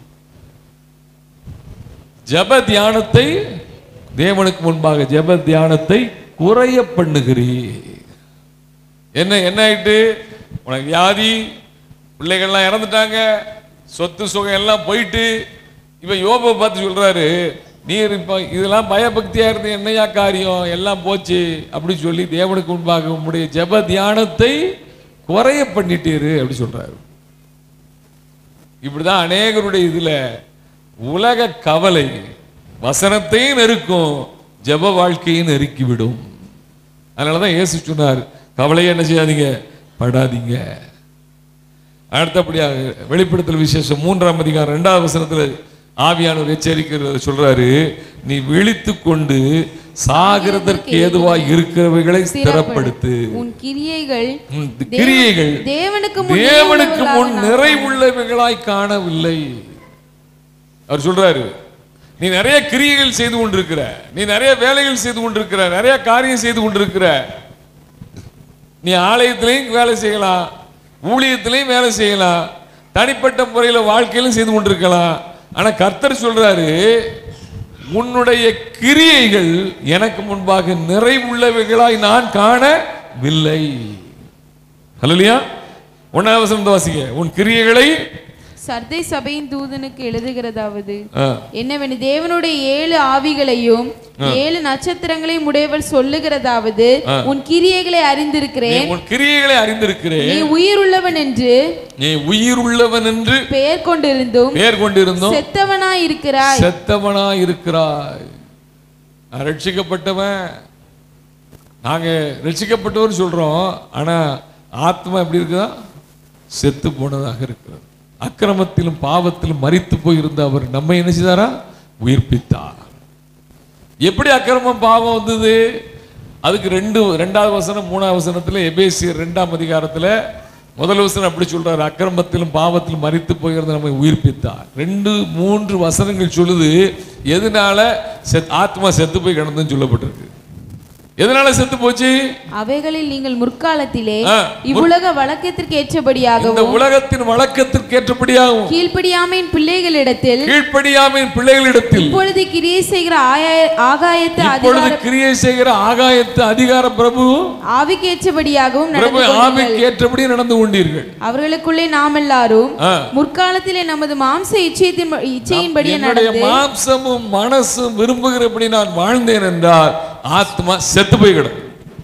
ஜப தியானத்தை தேவனுக்கு முன்பாக ஜப தியானத்தை குறைய பண்ணுகிறீ என்ன என்ன ஆயிட்டு உனக்கு வியாதி பிள்ளைகள்லாம் இறந்துட்டாங்க சொத்து சுகம் எல்லாம் போயிட்டு இப்ப யோபை பார்த்து சொல்றாரு நீர் இப்ப இதெல்லாம் பயபக்தியா இருந்து என்னையா காரியம் எல்லாம் போச்சு அப்படி சொல்லி தேவனுக்கு முன்பாக உம்முடைய ஜெப தியானத்தை குறைய பண்ணிட்டீரு அப்படி சொல்றாரு இப்படிதான் அநேகருடைய இதுல உலக கவலை வசனத்தையும் நெருக்கும் ஜெப வாழ்க்கையும் நெருக்கிவிடும் அதனாலதான் இயேசு சொன்னார் கவலையை என்ன செய்யாதீங்க படாதீங்க அடுத்தபடியாக வெளிப்படுத்தல் விசேஷம் மூன்றாம் அதிகாரம் இரண்டாவது வசனத்துல ஆவியானவர் எச்சரிக்கிறது சொல்றாரு நீ விழித்து கொண்டு சாகிறதற்கு ஏதுவாய் இருக்கிறவைகளை ஸ்திரப்படுத்து உன் கிரியைகள் உன் கிரியைகள் தேவனுக்கு முன் தேவனுக்கு முன் நிறைவுள்ளவைகளாக நிறைவுள்ளவைகளாய் காணவில்லை அவர் சொல்றாரு நீ நிறைய கிரியைகள் செய்து கொண்டிருக்கிற நீ நிறைய வேலைகள் செய்து கொண்டிருக்கிற நிறைய காரியம் செய்து கொண்டிருக்கிற நீ ஆலயத்திலையும் வேலை செய்யலாம் ஊழியத்திலையும் வேலை செய்யலாம் தனிப்பட்ட முறையில் வாழ்க்கையிலும் செய்து கொண்டிருக்கலாம் ஆனா கர்த்தர் சொல்றாரு உன்னுடைய கிரியைகள் எனக்கு முன்பாக நிறைவுள்ளவைகளாய் நான் காணவில்லை ஹalleluya ஒன்னாவது வசனத்தை வாசிங்க உன் கிரியைகளை சர்தை சபையின் தூதனுக்கு எழுதுகிறதாவது ஆ, என்னவெனில் தேவனுடைய ஏழு ஆவிகளையும் ஏழு நட்சத்திரங்களையும் உடையவர் சொல்லுகிறதாவது உன் கிரியைகளை நீ அறிந்திருக்கிறேன் உன் கிரியைகளை அறிந்திருக்கிறேன் நீ உயிருள்ளவன் என்று நீ உயிர் உள்ளவன் என்று பெயர் கொண்டிருந்தும் பெயர் கொண்டிருந்தோம் செத்தவனாய் இருக்கிறாய் செத்தவனா இருக்கிறாய் நான் ரட்சிக்கப்பட்டவன் நாங்க ரட்சிக்கப்பட்டவர் சொல்றோம் ஆனா ஆத்மா எப்படி இருக்குதா செத்து போனதாக இருக்கிறது அக்கிரமத்திலும் பாவத்திலும் மரித்து போயிருந்த அவர் நம்மை என்ன செய்தாரா உயிர்ப்பித்தார் எப்படி அக்கிரமம் பாவம் வந்தது அதுக்கு ரெண்டு ரெண்டாவது வசனம் மூணாவது வசனத்துல எபேசியர் ரெண்டாம் அதிகாரத்துல முதல் வசனம் அப்படி சொல்றாரு அக்கிரமத்திலும் பாவத்திலும் மரித்து போயிருந்த நம்மை உயிர்ப்பித்தார் ரெண்டு மூன்று வசனங்கள் சொல்லுது எதனால செத் ஆத்மா செத்து போய் கிடந்துன்னு சொல்லப்பட்டிருக்கு எதனால செத்து போச்சு அவைகளில் நீங்கள் முற்காலத்திலே ஆ, இவ்வுலக வழக்கத்திற்கு இந்த ஏற்றபடியாகவும் உலகத்தின் வழக்கத்திற்கு ஏற்றபடியாகும் கீழ்ப்படியாமையின் பிள்ளைகளிடத்தில் கீழ்ப்படியாமையின் பிள்ளைகளிடத்தில் இப்பொழுது கிரியை செய்கிற ஆய- ஆகாயத்து இப்பொழுது அதிகார கிரியை செய்கிற ஆகாயத்து அதிகார பிரபு ஆவிக்கேற்றபடியாகவும் பிரபு நடந்து கொள்ளுங்கள். ஆவிக்கு ஏற்றபடி நடந்து கொண்டீர்கள் அவர்களுக்குள்ளே நாம் எல்லாரும் ஆ. முற்காலத்திலே நமது மாம்ச இச்சையத்தின் இச்சையின்படியே என்னுடைய நடந்து மாம்சமும் மனசும் விரும்புகிறபடி நான் வாழ்ந்தேன் என்றால் ஆத்மா செத்து போய் கிடக்கு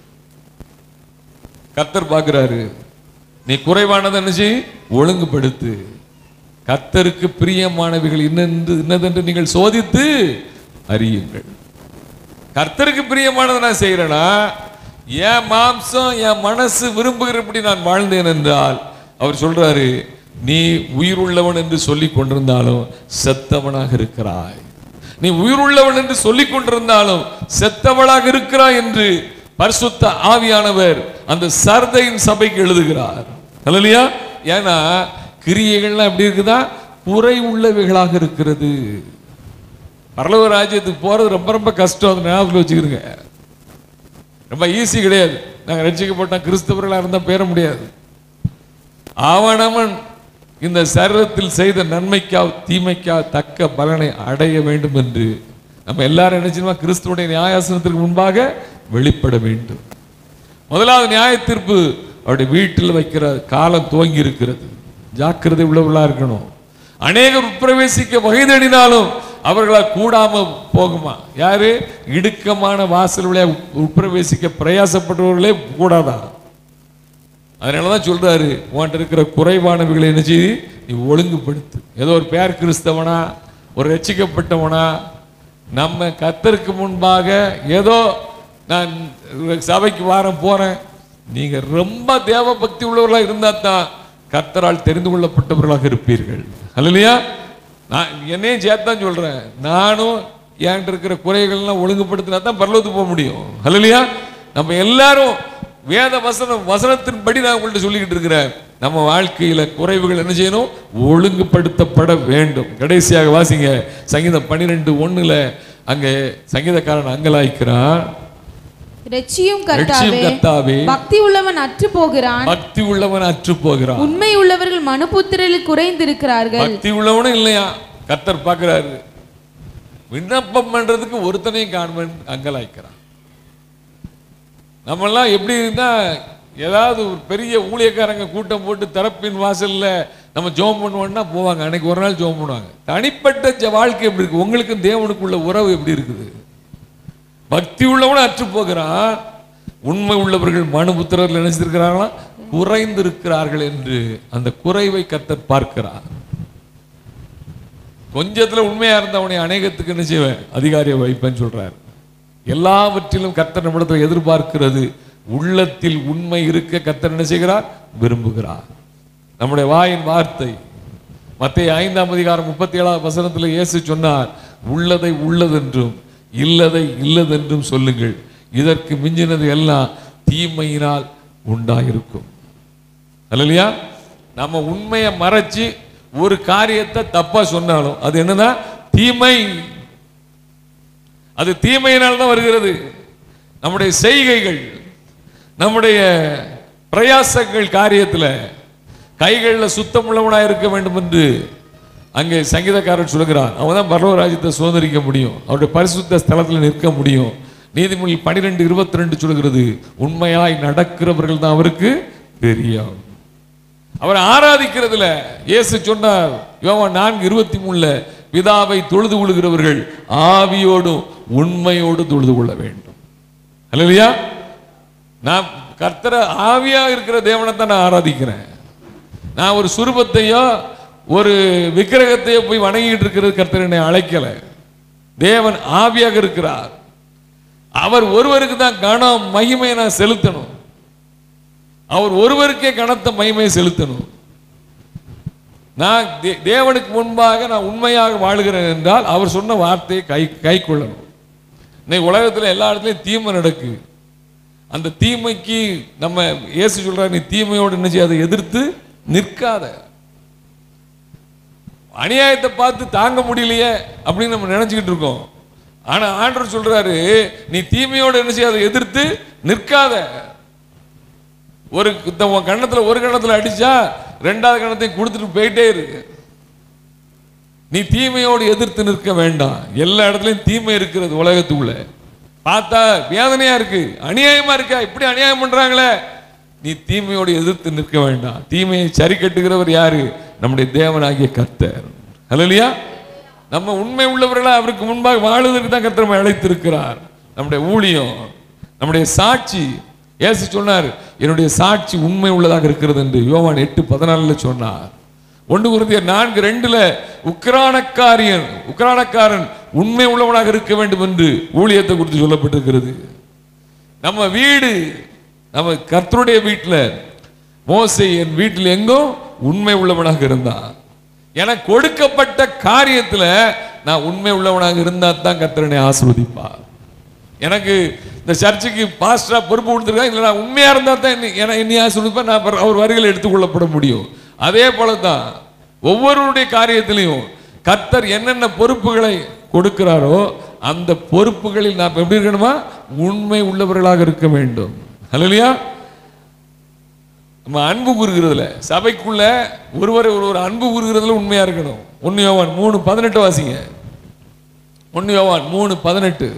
கர்த்தர் பார்க்கிறாரு நீ குறைவானதை என்ன செய் ஒழுங்குபடுத்து கர்த்தருக்கு பிரியமானவைகள் இன்னென்று இன்னதென்று நீங்கள் சோதித்து அறியுங்கள் கர்த்தருக்கு பிரியமானதை நான் செய்யறேனா என் மாம்சம் என் மனசு விரும்புகிறபடி நான் வாழ்ந்தேன் என்றால் அவர் சொல்றாரு நீ உயிருள்ளவன் என்று சொல்லிக் கொண்டிருந்தாலும் செத்தவனாக இருக்கிறாய் நீ உயிருள்ளவன் என்று சொல்லிக் கொண்டிருந்தாலும் செத்தவளாக இருக்கிறாய் என்று பரிசுத்த ஆவியானவர் அந்த சர்தையின் சபைக்கு எழுதுகிறார் இல்லையா ஏன்னா கிரியைகள்லாம் எப்படி இருக்குதா குறை உள்ளவைகளாக இருக்கிறது பரலோக ராஜ்யத்துக்கு போறது ரொம்ப ரொம்ப கஷ்டம் அதை ஞாபகத்தில் வச்சுக்கிறோங்க ரொம்ப ஈஸி கிடையாது நாங்கள் ரட்சிக்கப்பட்ட கிறிஸ்தவர்களாக இருந்தால் பேர முடியாது அவனவன் இந்த சரீரத்தில் செய்த நன்மைக்கா தீமைக்கா தக்க பலனை அடைய வேண்டும் என்று நம்ம எல்லாரும் நினைச்சுமா கிறிஸ்துவுடைய நியாயாசனத்திற்கு முன்பாக வெளிப்பட வேண்டும் முதலாவது நியாய தீர்ப்பு அவருடைய வீட்டில் வைக்கிற காலம் துவங்கி இருக்கிறது ஜாக்கிரதை உள்ளவர்களா இருக்கணும் அநேகர் உட்பிரவேசிக்க வகை தேடினாலும் அவர்களால் கூடாம போகுமா யாரு இடுக்கமான வாசல் வழியா உட்- உட்பிரவேசிக்க பிரயாசப்பட்டவர்களே கூடாதா அதனாலதான் சொல்றாரு உன்கிட்ட இருக்கிற குறைவானவைகளை என்ன செய்து நீ ஒழுங்குபடுத்து ஏதோ ஒரு பேர் கிறிஸ்தவனா ஒரு ரட்சிக்கப்பட்டவனா நம்ம கத்தருக்கு முன்பாக ஏதோ நான் சபைக்கு வாரம் போறேன் நீங்க ரொம்ப தேவ பக்தி உள்ளவர்களா இருந்தா தான் கர்த்தரால் தெரிந்து கொள்ளப்பட்டவர்களாக இருப்பீர்கள் அல்லையா நான் என்னையும் சேர்த்தான் சொல்றேன் நானும் என்கிட்ட இருக்கிற குறைகள்லாம் ஒழுங்குபடுத்தினா தான் பரலோகத்துக்கு போக முடியும் அல்லையா நம்ம எல்லாரும் வேத வசனம் வசனத்தின்படி நான் உங்கள்ட்ட சொல்லிக்கிட்டு இருக்கிறேன் நம்ம வாழ்க்கையில குறைவுகள் என்ன செய்யணும் ஒழுங்குபடுத்தப்பட வேண்டும் கடைசியாக வாசிங்க சங்கீதம் பன்னிரெண்டு ஒண்ணுல அங்கே சங்கீதக்காரன் அங்கலாய்க்கிறான் ரட்சியும் ரட்சியும் கர்த்தாவே கர்த்தாவே பக்தி உள்ளவன் அற்று போகிறான் பக்தி உள்ளவன் அற்று போகிறான் உண்மை உள்ளவர்கள் மனுபுத்திரலில் குறைந்திருக்கிறார்கள் பக்தி உள்ளவனும் இல்லையா கர்த்தர் பார்க்கிறாரு விண்ணப்பம் பண்றதுக்கு ஒருத்தனையும் காண்பன் அங்கலாய்க்கிறான் நம்மெல்லாம் எப்படி இருந்தா ஏதாவது ஒரு பெரிய ஊழியக்காரங்க கூட்டம் போட்டு தரப்பின் வாசல்ல நம்ம ஜோம் பண்ணுவோம்னா போவாங்க அன்னைக்கு ஒரு நாள் ஜோம் பண்ணுவாங்க தனிப்பட்ட ஜ- வாழ்க்கை எப்படி இருக்கு உங்களுக்கும் தேவனுக்குள்ள உறவு எப்படி இருக்குது பக்தி உள்ளவனும் அற்று போகிறான் உண்மை உள்ளவர்கள் மனுபுத்திரர்கள் நினைச்சிருக்கிறார்களா குறைந்திருக்கிறார்கள் என்று அந்த குறைவை கர்த்தர் பார்க்கிறார் கொஞ்சத்துல உண்மையா இருந்தவனை அநேகத்துக்கு என்ன செய்வேன் அதிகாரியை வைப்பேன்னு சொல்றாரு எல்லாவற்றிலும் கர்த்தர் நம்மிடத்தில் எதிர்பார்க்கிறது உள்ளத்தில் உண்மை இருக்க கர்த்தர் என்ன செய்கிறார் விரும்புகிறார் நம்முடைய வாயின் வார்த்தை மத்திய ஐந்தாம் அதிகாரம் முப்பத்தி ஏழாவது வசனத்தில் இயேசு சொன்னார் உள்ளதை உள்ளதென்றும் இல்லதை இல்லதென்றும் சொல்லுங்கள் இதற்கு மிஞ்சினது எல்லாம் தீமையினால் உண்டாயிருக்கும் இல்லையா நம்ம உண்மையை மறைச்சு ஒரு காரியத்தை தப்பா சொன்னாலும் அது என்னன்னா தீமை அது தீமையினால் தான் வருகிறது நம்முடைய செய்கைகள் நம்முடைய பிரயாசங்கள் காரியத்தில் கைகளில் சுத்தமுள்ளவனா இருக்க வேண்டும் என்று அங்கே சங்கீதக்காரன் சொல்கிறான் அவன் தான் பரவராஜ்யத்தை சுதந்திரிக்க முடியும் அவருடைய பரிசுத்த ஸ்தலத்தில் நிற்க முடியும் நீதிமொழி பனிரெண்டு இருபத்தி ரெண்டு சொல்கிறது உண்மையாய் நடக்கிறவர்கள் தான் அவருக்கு தெரியும் அவர் ஆராதிக்கிறதுல இயேசு சொன்னார் யோவான் நான்கு இருபத்தி மூணுல பிதாவை தொழுது கொள்கிறவர்கள் ஆவியோடும் உண்மையோடு தொழுது கொள்ள வேண்டும் அல்லையா நான் கர்த்தரை ஆவியா இருக்கிற தேவனை தான் நான் ஆராதிக்கிறேன் நான் ஒரு சுரூபத்தையோ ஒரு விக்கிரகத்தையோ போய் வணங்கிட்டு இருக்கிறது கர்த்தர் என்னை அழைக்கல தேவன் ஆவியாக இருக்கிறார் அவர் ஒருவருக்கு தான் கனம் மகிமையை நான் செலுத்தணும் அவர் ஒருவருக்கே கனத்த மகிமையை செலுத்தணும் நான் தே- தேவனுக்கு முன்பாக நான் உண்மையாக வாழுகிறேன் என்றால் அவர் சொன்ன வார்த்தையை கை கை கொள்ளணும் இன்னைக்கு உலகத்தில் எல்லா இடத்துலையும் தீமை நடக்கு அந்த தீமைக்கு நம்ம இயேசு சொல்றார் நீ தீமையோடு என்ன செய்ய அதை எதிர்த்து நிற்காத அநியாயத்தை பார்த்து தாங்க முடியலையே அப்படின்னு நம்ம நினைச்சுக்கிட்டு இருக்கோம் ஆனா ஆண்டவர் சொல்றாரு நீ தீமையோடு என்ன செய்ய அதை எதிர்த்து நிற்காத ஒரு இந்த உன் கண்ணத்துல ஒரு கண்ணத்துல அடிச்சா ரெண்டாவது கண்ணத்தையும் கொடுத்துட்டு போயிட்டே இருக்கு நீ தீமையோடு எதிர்த்து நிற்க வேண்டாம் எல்லா இடத்துலயும் தீமை இருக்கிறது உலகத்துக்குள்ள பார்த்தா வேதனையா இருக்கு அநியாயமா இருக்கா இப்படி அநியாயம் பண்றாங்களே நீ தீமையோடு எதிர்த்து நிற்க வேண்டாம் தீமையை சரி கட்டுகிறவர் யாரு நம்முடைய தேவனாகிய கர்த்தர் அல்லையா நம்ம உண்மை உள்ளவர்களா அவருக்கு முன்பாக வாழுவதற்கு தான் கர்த்தர் நம்மை அழைத்திருக்கிறார் நம்முடைய ஊழியம் நம்முடைய சாட்சி இயேசு சொன்னார் என்னுடைய சாட்சி உண்மை உள்ளதாக இருக்கிறது என்று யோவான் எட்டு பதினாலுல சொன்னார் ஒன்று குருந்தியர் நான்கு ரெண்டுல உக்ரானக்காரியன் உக்ரானக்காரன் உண்மை உள்ளவனாக இருக்க வேண்டும் என்று ஊழியத்தை குறித்து சொல்லப்பட்டிருக்கிறது நம்ம வீடு நம்ம கர்த்தருடைய வீட்டில் மோசே என் வீட்டில் எங்கோ உண்மை உள்ளவனாக இருந்தான் எனக்கு கொடுக்கப்பட்ட காரியத்துல நான் உண்மை உள்ளவனாக இருந்தா தான் கர்த்தரனை ஆசிர்வதிப்பார் எனக்கு இந்த சர்ச்சுக்கு பாஸ்டரா பொறுப்பு கொடுத்துருக்கா இல்லை நான் உண்மையா இருந்தா தான் என்னை என்னை- என்னை ஆசிர்வதிப்பேன் நான் அப்புறம் அவர் வருகையில் எடுத்துக்கொள்ளப்பட முடியும் அதே போல தான் ஒவ்வொருவருடைய காரியத்திலையும் கர்த்தர் என்னென்ன பொறுப்புகளை கொடுக்கிறாரோ அந்த பொறுப்புகளில் நாம் எப்படி இருக்கணுமா உண்மை உள்ளவர்களாக இருக்க வேண்டும் அல்லையா நம்ம அன்பு கூறுகிறதுல சபைக்குள்ள ஒருவரை ஒருவர் அன்பு கூறுகிறதுல உண்மையா இருக்கணும் ஒன்னு யோவான் மூணு பதினெட்டு வாசிங்க ஒன்னு யோவான் மூணு பதினெட்டு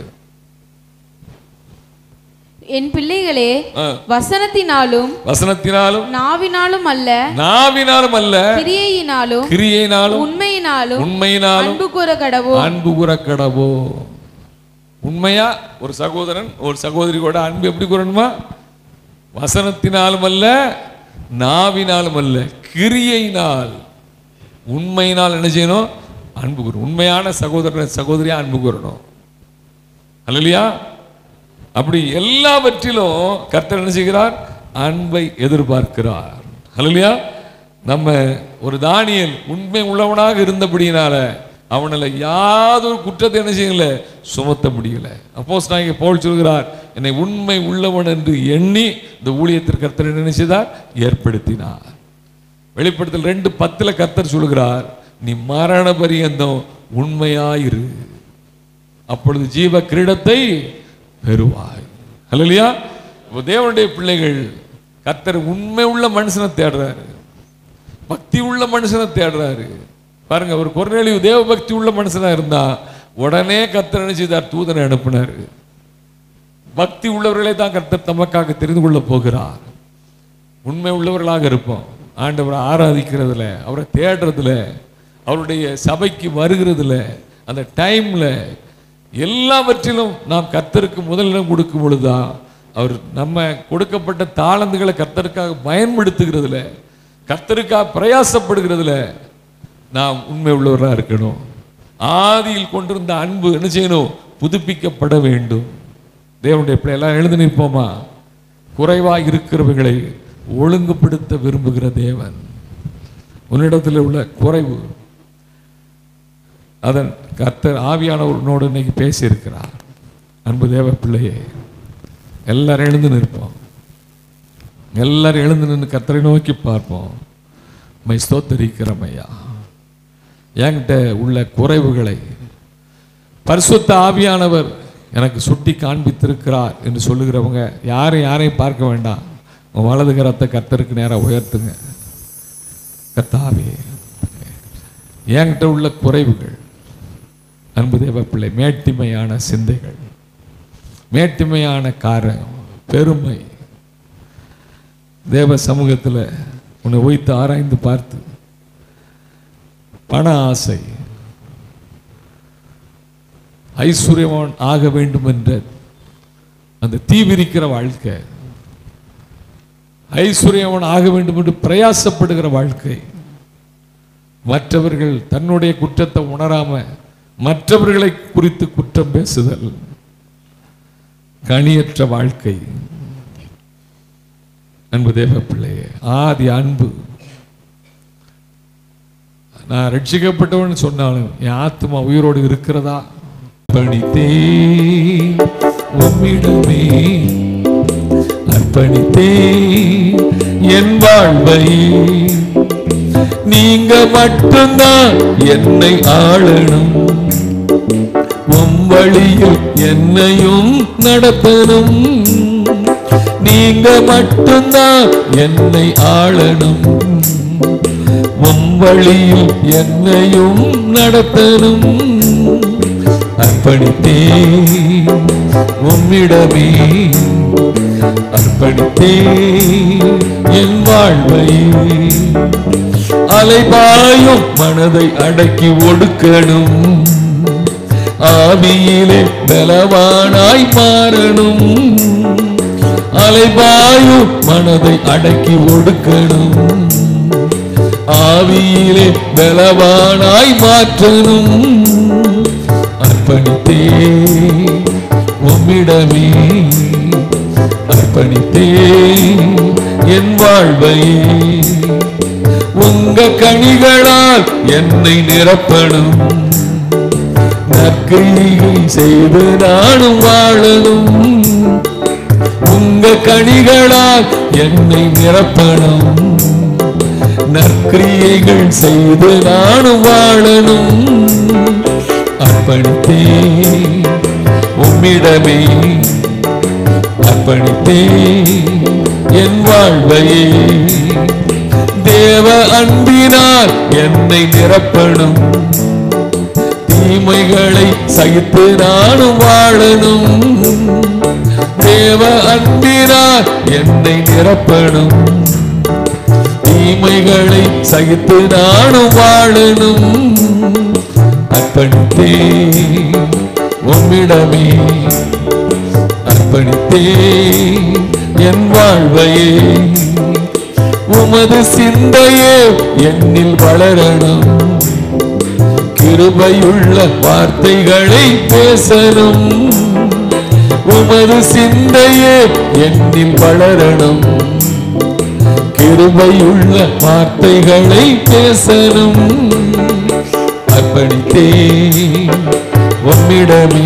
என் பிள்ளைகளே ஆ. வசனத்தினாலும் வசனத்தினாலும் நாவினாலும் அல்ல நாவினாலும் அல்ல கிரியையினாலும் கிரியையினாலும் உண்மையினாலும் உண்மையினாலும் அன்பு கூற கடவோ அன்பு கூற கடவோ உண்மையா ஒரு சகோதரன் ஒரு சகோதரி கூட அன்பு எப்படி கூறணுமா வசனத்தினாலும் அல்ல நாவினாலும் அல்ல கிரியையினால் உண்மையினால் என்ன செய்யணும் அன்பு கூறணும் உண்மையான சகோதரன் சகோதரியா அன்பு கூறணும் அல்லையா அப்படி எல்லாவற்றிலும் கர்த்தர் என்ன செய்கிறார் அன்பை எதிர்பார்க்கிறார் அல்லையா நம்ம ஒரு தானியல் உண்மை உள்ளவனாக இருந்தபடியினால அவனால யாதொரு குற்றத்தை என்ன செய்யல சுமத்த முடியல அப்போஸ் நான் போல் சொல்கிறார் என்னை உண்மை உள்ளவன் என்று எண்ணி இந்த ஊழியத்திற்கு கர்த்தர் என்ன செய்தார் ஏற்படுத்தினார் வெளிப்படுத்தல் ரெண்டு பத்துல கர்த்தர் சொல்கிறார் நீ மரண பரியந்தம் உண்மையாயிரு அப்பொழுது ஜீவ கிரீடத்தை பெறுவாய் அல்லையா இப்போ தேவனுடைய பிள்ளைகள் கர்த்தர் உண்மை உள்ள மனுஷனை தேடுறாரு பக்தி உள்ள மனுஷனை தேடுறாரு பாருங்க ஒரு கொர்நேலியு தேவ பக்தி உள்ள மனுஷனா இருந்தா உடனே கர்த்தர் என்ன செய்தார் தூதனை அனுப்பினார் பக்தி உள்ளவர்களை தான் கர்த்தர் தமக்காக தெரிந்து கொள்ள போகிறார் உண்மை உள்ளவர்களாக இருப்போம் ஆண்டவரை ஆராதிக்கிறதுல அவரை தேடுறதுல அவருடைய சபைக்கு வருகிறதுல அந்த டைம்ல எல்லாவற்றிலும் நாம் கர்த்தருக்கு முதலிடம் கொடுக்கும் பொழுதுதான் அவர் நம்ம கொடுக்கப்பட்ட தாளந்துகளை கர்த்தருக்காக பயன்படுத்துகிறதுல கர்த்தருக்காக பிரயாசப்படுகிறதுல நாம் உண்மை உள்ளவராக இருக்கணும் ஆதியில் கொண்டிருந்த அன்பு என்ன செய்யணும் புதுப்பிக்கப்பட வேண்டும் தேவனுடைய பிள்ளை எல்லாம் எழுந்து நிற்போமா குறைவாக இருக்கிறவர்களை ஒழுங்குபடுத்த விரும்புகிற தேவன் உன்னிடத்தில் உள்ள குறைவு அதன் கர்த்தர் ஆவியானவர்களோடு இன்னைக்கு பேசியிருக்கிறார் அன்பு தேவ பிள்ளையே எல்லாரும் எழுந்து நிற்போம் எல்லாரும் எழுந்து நின்று கர்த்தரை நோக்கி பார்ப்போம் மை ஸ்தோத்தரிக்கிறோம் ஐயா என்கிட்ட உள்ள குறைவுகளை பரிசுத்த ஆவியானவர் எனக்கு சுட்டி காண்பித்திருக்கிறார் என்று சொல்லுகிறவங்க யாரும் யாரையும் பார்க்க வேண்டாம் உன் வலது கரத்தை கர்த்தருக்கு நேராக உயர்த்துங்க கர்த்தாவே என்கிட்ட உள்ள குறைவுகள் அன்பு தேவ பிள்ளை மேட்டிமையான சிந்தைகள் மேட்டிமையான காரம் பெருமை தேவ சமூகத்தில் உன்னை வைத்து ஆராய்ந்து பார்த்து பண ஆசை ஐஸ்வர்யவான் ஆக வேண்டும் என்ற அந்த தீவிரிக்கிற வாழ்க்கை ஐஸ்வர்யவான் ஆக வேண்டும் என்று பிரயாசப்படுகிற வாழ்க்கை மற்றவர்கள் தன்னுடைய குற்றத்தை உணராம மற்றவர்களை குறித்து குற்றம் பேசுதல் கனியற்ற வாழ்க்கை அன்பு தேவ பிள்ளையே ஆதி அன்பு நான் ரட்சிக்கப்பட்டவன் சொன்னாலும் என் ஆத்மா உயிரோடு இருக்கிறதா பணித்தே உம்மிடமே அர்ப்பணித்தே என் வாழ்வை நீங்க மட்டும்தான் என்னை ஆளணும் உம் வழியில் என்னையும் நடத்தணும் நீங்க மட்டும்தான் என்னை ஆளணும் உம் வழியில் என்னையும் நடத்தணும் அர்ப்பணித்தே உம்மிடமே அர்ப்பணித்தே என் வாழ்வை அலைபாயும் மனதை அடக்கி ஒடுக்கணும் ஆவியிலே பலவானாய் மாறணும் அலைபாயும் மனதை அடக்கி ஒடுக்கணும் ஆவியிலே பலவானாய் மாற்றணும் அர்ப்பணித்தே உம்மிடமே அர்ப்பணித்தே என் வாழ்வை உங்க கனிகளால் என்னை நிரப்பணும் நற்கிரியை செய்து நானும் வாழணும் உங்க கனிகளால் என்னை நிரப்பணும் நற்கிரியைகள் செய்து நானும் வாழணும் அர்ப்பணித்தே உம்மிடமே அர்ப்பணித்தே என் வாழ்வையே தேவ அன்பினால் என்னை நிரப்பணும் தீமைகளை சகித்து நானும் வாழணும் தேவ அன்பினால் என்னை நிரப்பணும் தீமைகளை சகித்து நானும் வாழணும் அர்ப்பணித்தே உம்மிடமே அர்ப்பணித்தே என் வாழ்வையே உமது சிந்தையே என்னில் வளரணும் கிருபையுள்ள வார்த்தைகளை பேசணும் உமது சிந்தையே என்னில் வளரணும் கிருபையுள்ள வார்த்தைகளை பேசணும் அர்ப்பணித்தே உம்மிடமே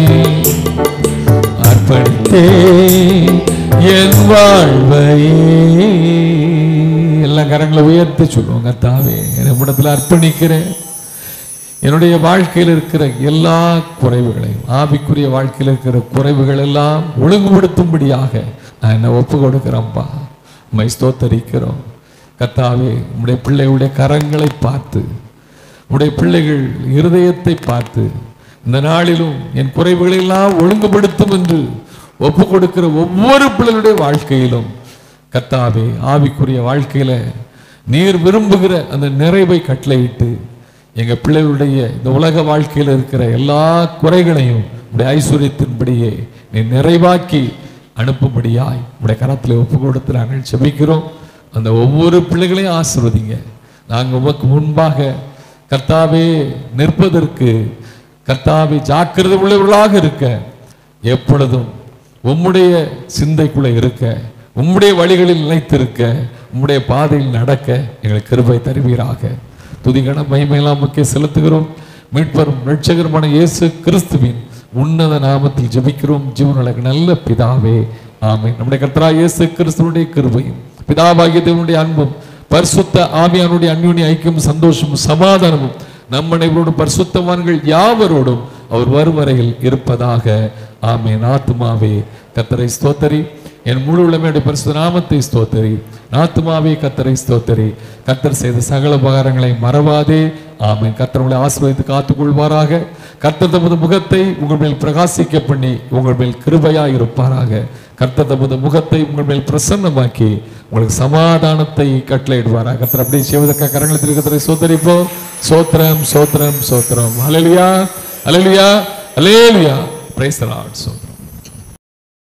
அர்ப்பணித்தே என் வாழ்வையே எல்லா கரங்களை உயர்த்தி சொல்லுவோங்க தாவே என்னிடத்தில் அர்ப்பணிக்கிறேன் என்னுடைய வாழ்க்கையில் இருக்கிற எல்லா குறைவுகளையும் ஆவிக்குரிய வாழ்க்கையில் இருக்கிற குறைவுகள் எல்லாம் ஒழுங்குபடுத்தும்படியாக நான் என்ன ஒப்பு கொடுக்கிறேன்ப்பா உம்மை ஸ்தோத்தரிக்கிறோம் கத்தாவே உம்முடைய பிள்ளைகளுடைய கரங்களை பார்த்து உம்முடைய பிள்ளைகள் இருதயத்தை பார்த்து இந்த நாளிலும் என் குறைவுகளை எல்லாம் ஒழுங்குபடுத்தும் என்று ஒப்பு கொடுக்கிற ஒவ்வொரு பிள்ளைகளுடைய வாழ்க்கையிலும் கத்தாவே ஆவிக்குரிய வாழ்க்கையில நீர் விரும்புகிற அந்த நிறைவை கட்டளையிட்டு எங்க பிள்ளைகளுடைய இந்த உலக வாழ்க்கையில் இருக்கிற எல்லா குறைகளையும் உடைய ஐஸ்வர்யத்தின்படியே நீ நிறைவாக்கி அனுப்பும்படியாய் உடைய கரத்தில் ஒப்பு கொடுத்து நாங்கள் செபிக்கிறோம் அந்த ஒவ்வொரு பிள்ளைகளையும் ஆசிர்வதிங்க நாங்கள் உமக்கு முன்பாக கர்த்தாவே நிற்பதற்கு கர்த்தாவே ஜாக்கிரதை உள்ளவர்களாக இருக்க எப்பொழுதும் உம்முடைய சிந்தைக்குள்ள இருக்க உம்முடைய வழிகளில் நிலைத்திருக்க உம்முடைய பாதையில் நடக்க எங்களுக்கு கிருபை தருவீராக துதிகன மகிமையெல்லாம் முக்கிய செலுத்துகிறோம் மீட்பரும் ரட்சகருமான இயேசு கிறிஸ்துவின் உன்னத நாமத்தில் ஜெபிக்கிறோம் ஜீவனுலக நல்ல பிதாவே ஆமென் நம்முடைய கர்த்தரா இயேசு கிறிஸ்துவனுடைய கிருபையும் பிதாவாகிய தேவனுடைய அன்பும் பரிசுத்த ஆவியானுடைய அந்யோன்ய ஐக்கியம் சந்தோஷமும் சமாதானமும் நம் அனைவரோடும் பரிசுத்தவான்கள் யாவரோடும் அவர் வரும் வரையில் இருப்பதாக ஆமென் ஆத்துமாவே கத்தரை ஸ்தோத்தரி என் முழு உளமையுடைய பரிசுத்த நாமத்தை ஸ்தோத்தரி ஆத்துமாவே கத்தரை ஸ்தோத்தரி கத்தர் செய்த சகல உபகாரங்களை மறவாதே ஆமென் கத்தர் உங்களை ஆசீர்வதித்து காத்துக் கொள்வாராக கர்த்தர் தமது முகத்தை உங்கள் மேல் பிரகாசிக்க பண்ணி உங்கள் மேல் கிருபையா இருப்பாராக கர்த்தர் தமது முகத்தை உங்கள் மேல் பிரசன்னமாக்கி உங்களுக்கு சமாதானத்தை கட்டளையிடுவாரா கத்தர் அப்படி செய்வதற்காக கரங்களை கத்தரை சோத்தரிப்போம் சோத்திரம் சோத்திரம் சோத்திரம் alleluia alleluia alleluia praise Lord சோத்திரம்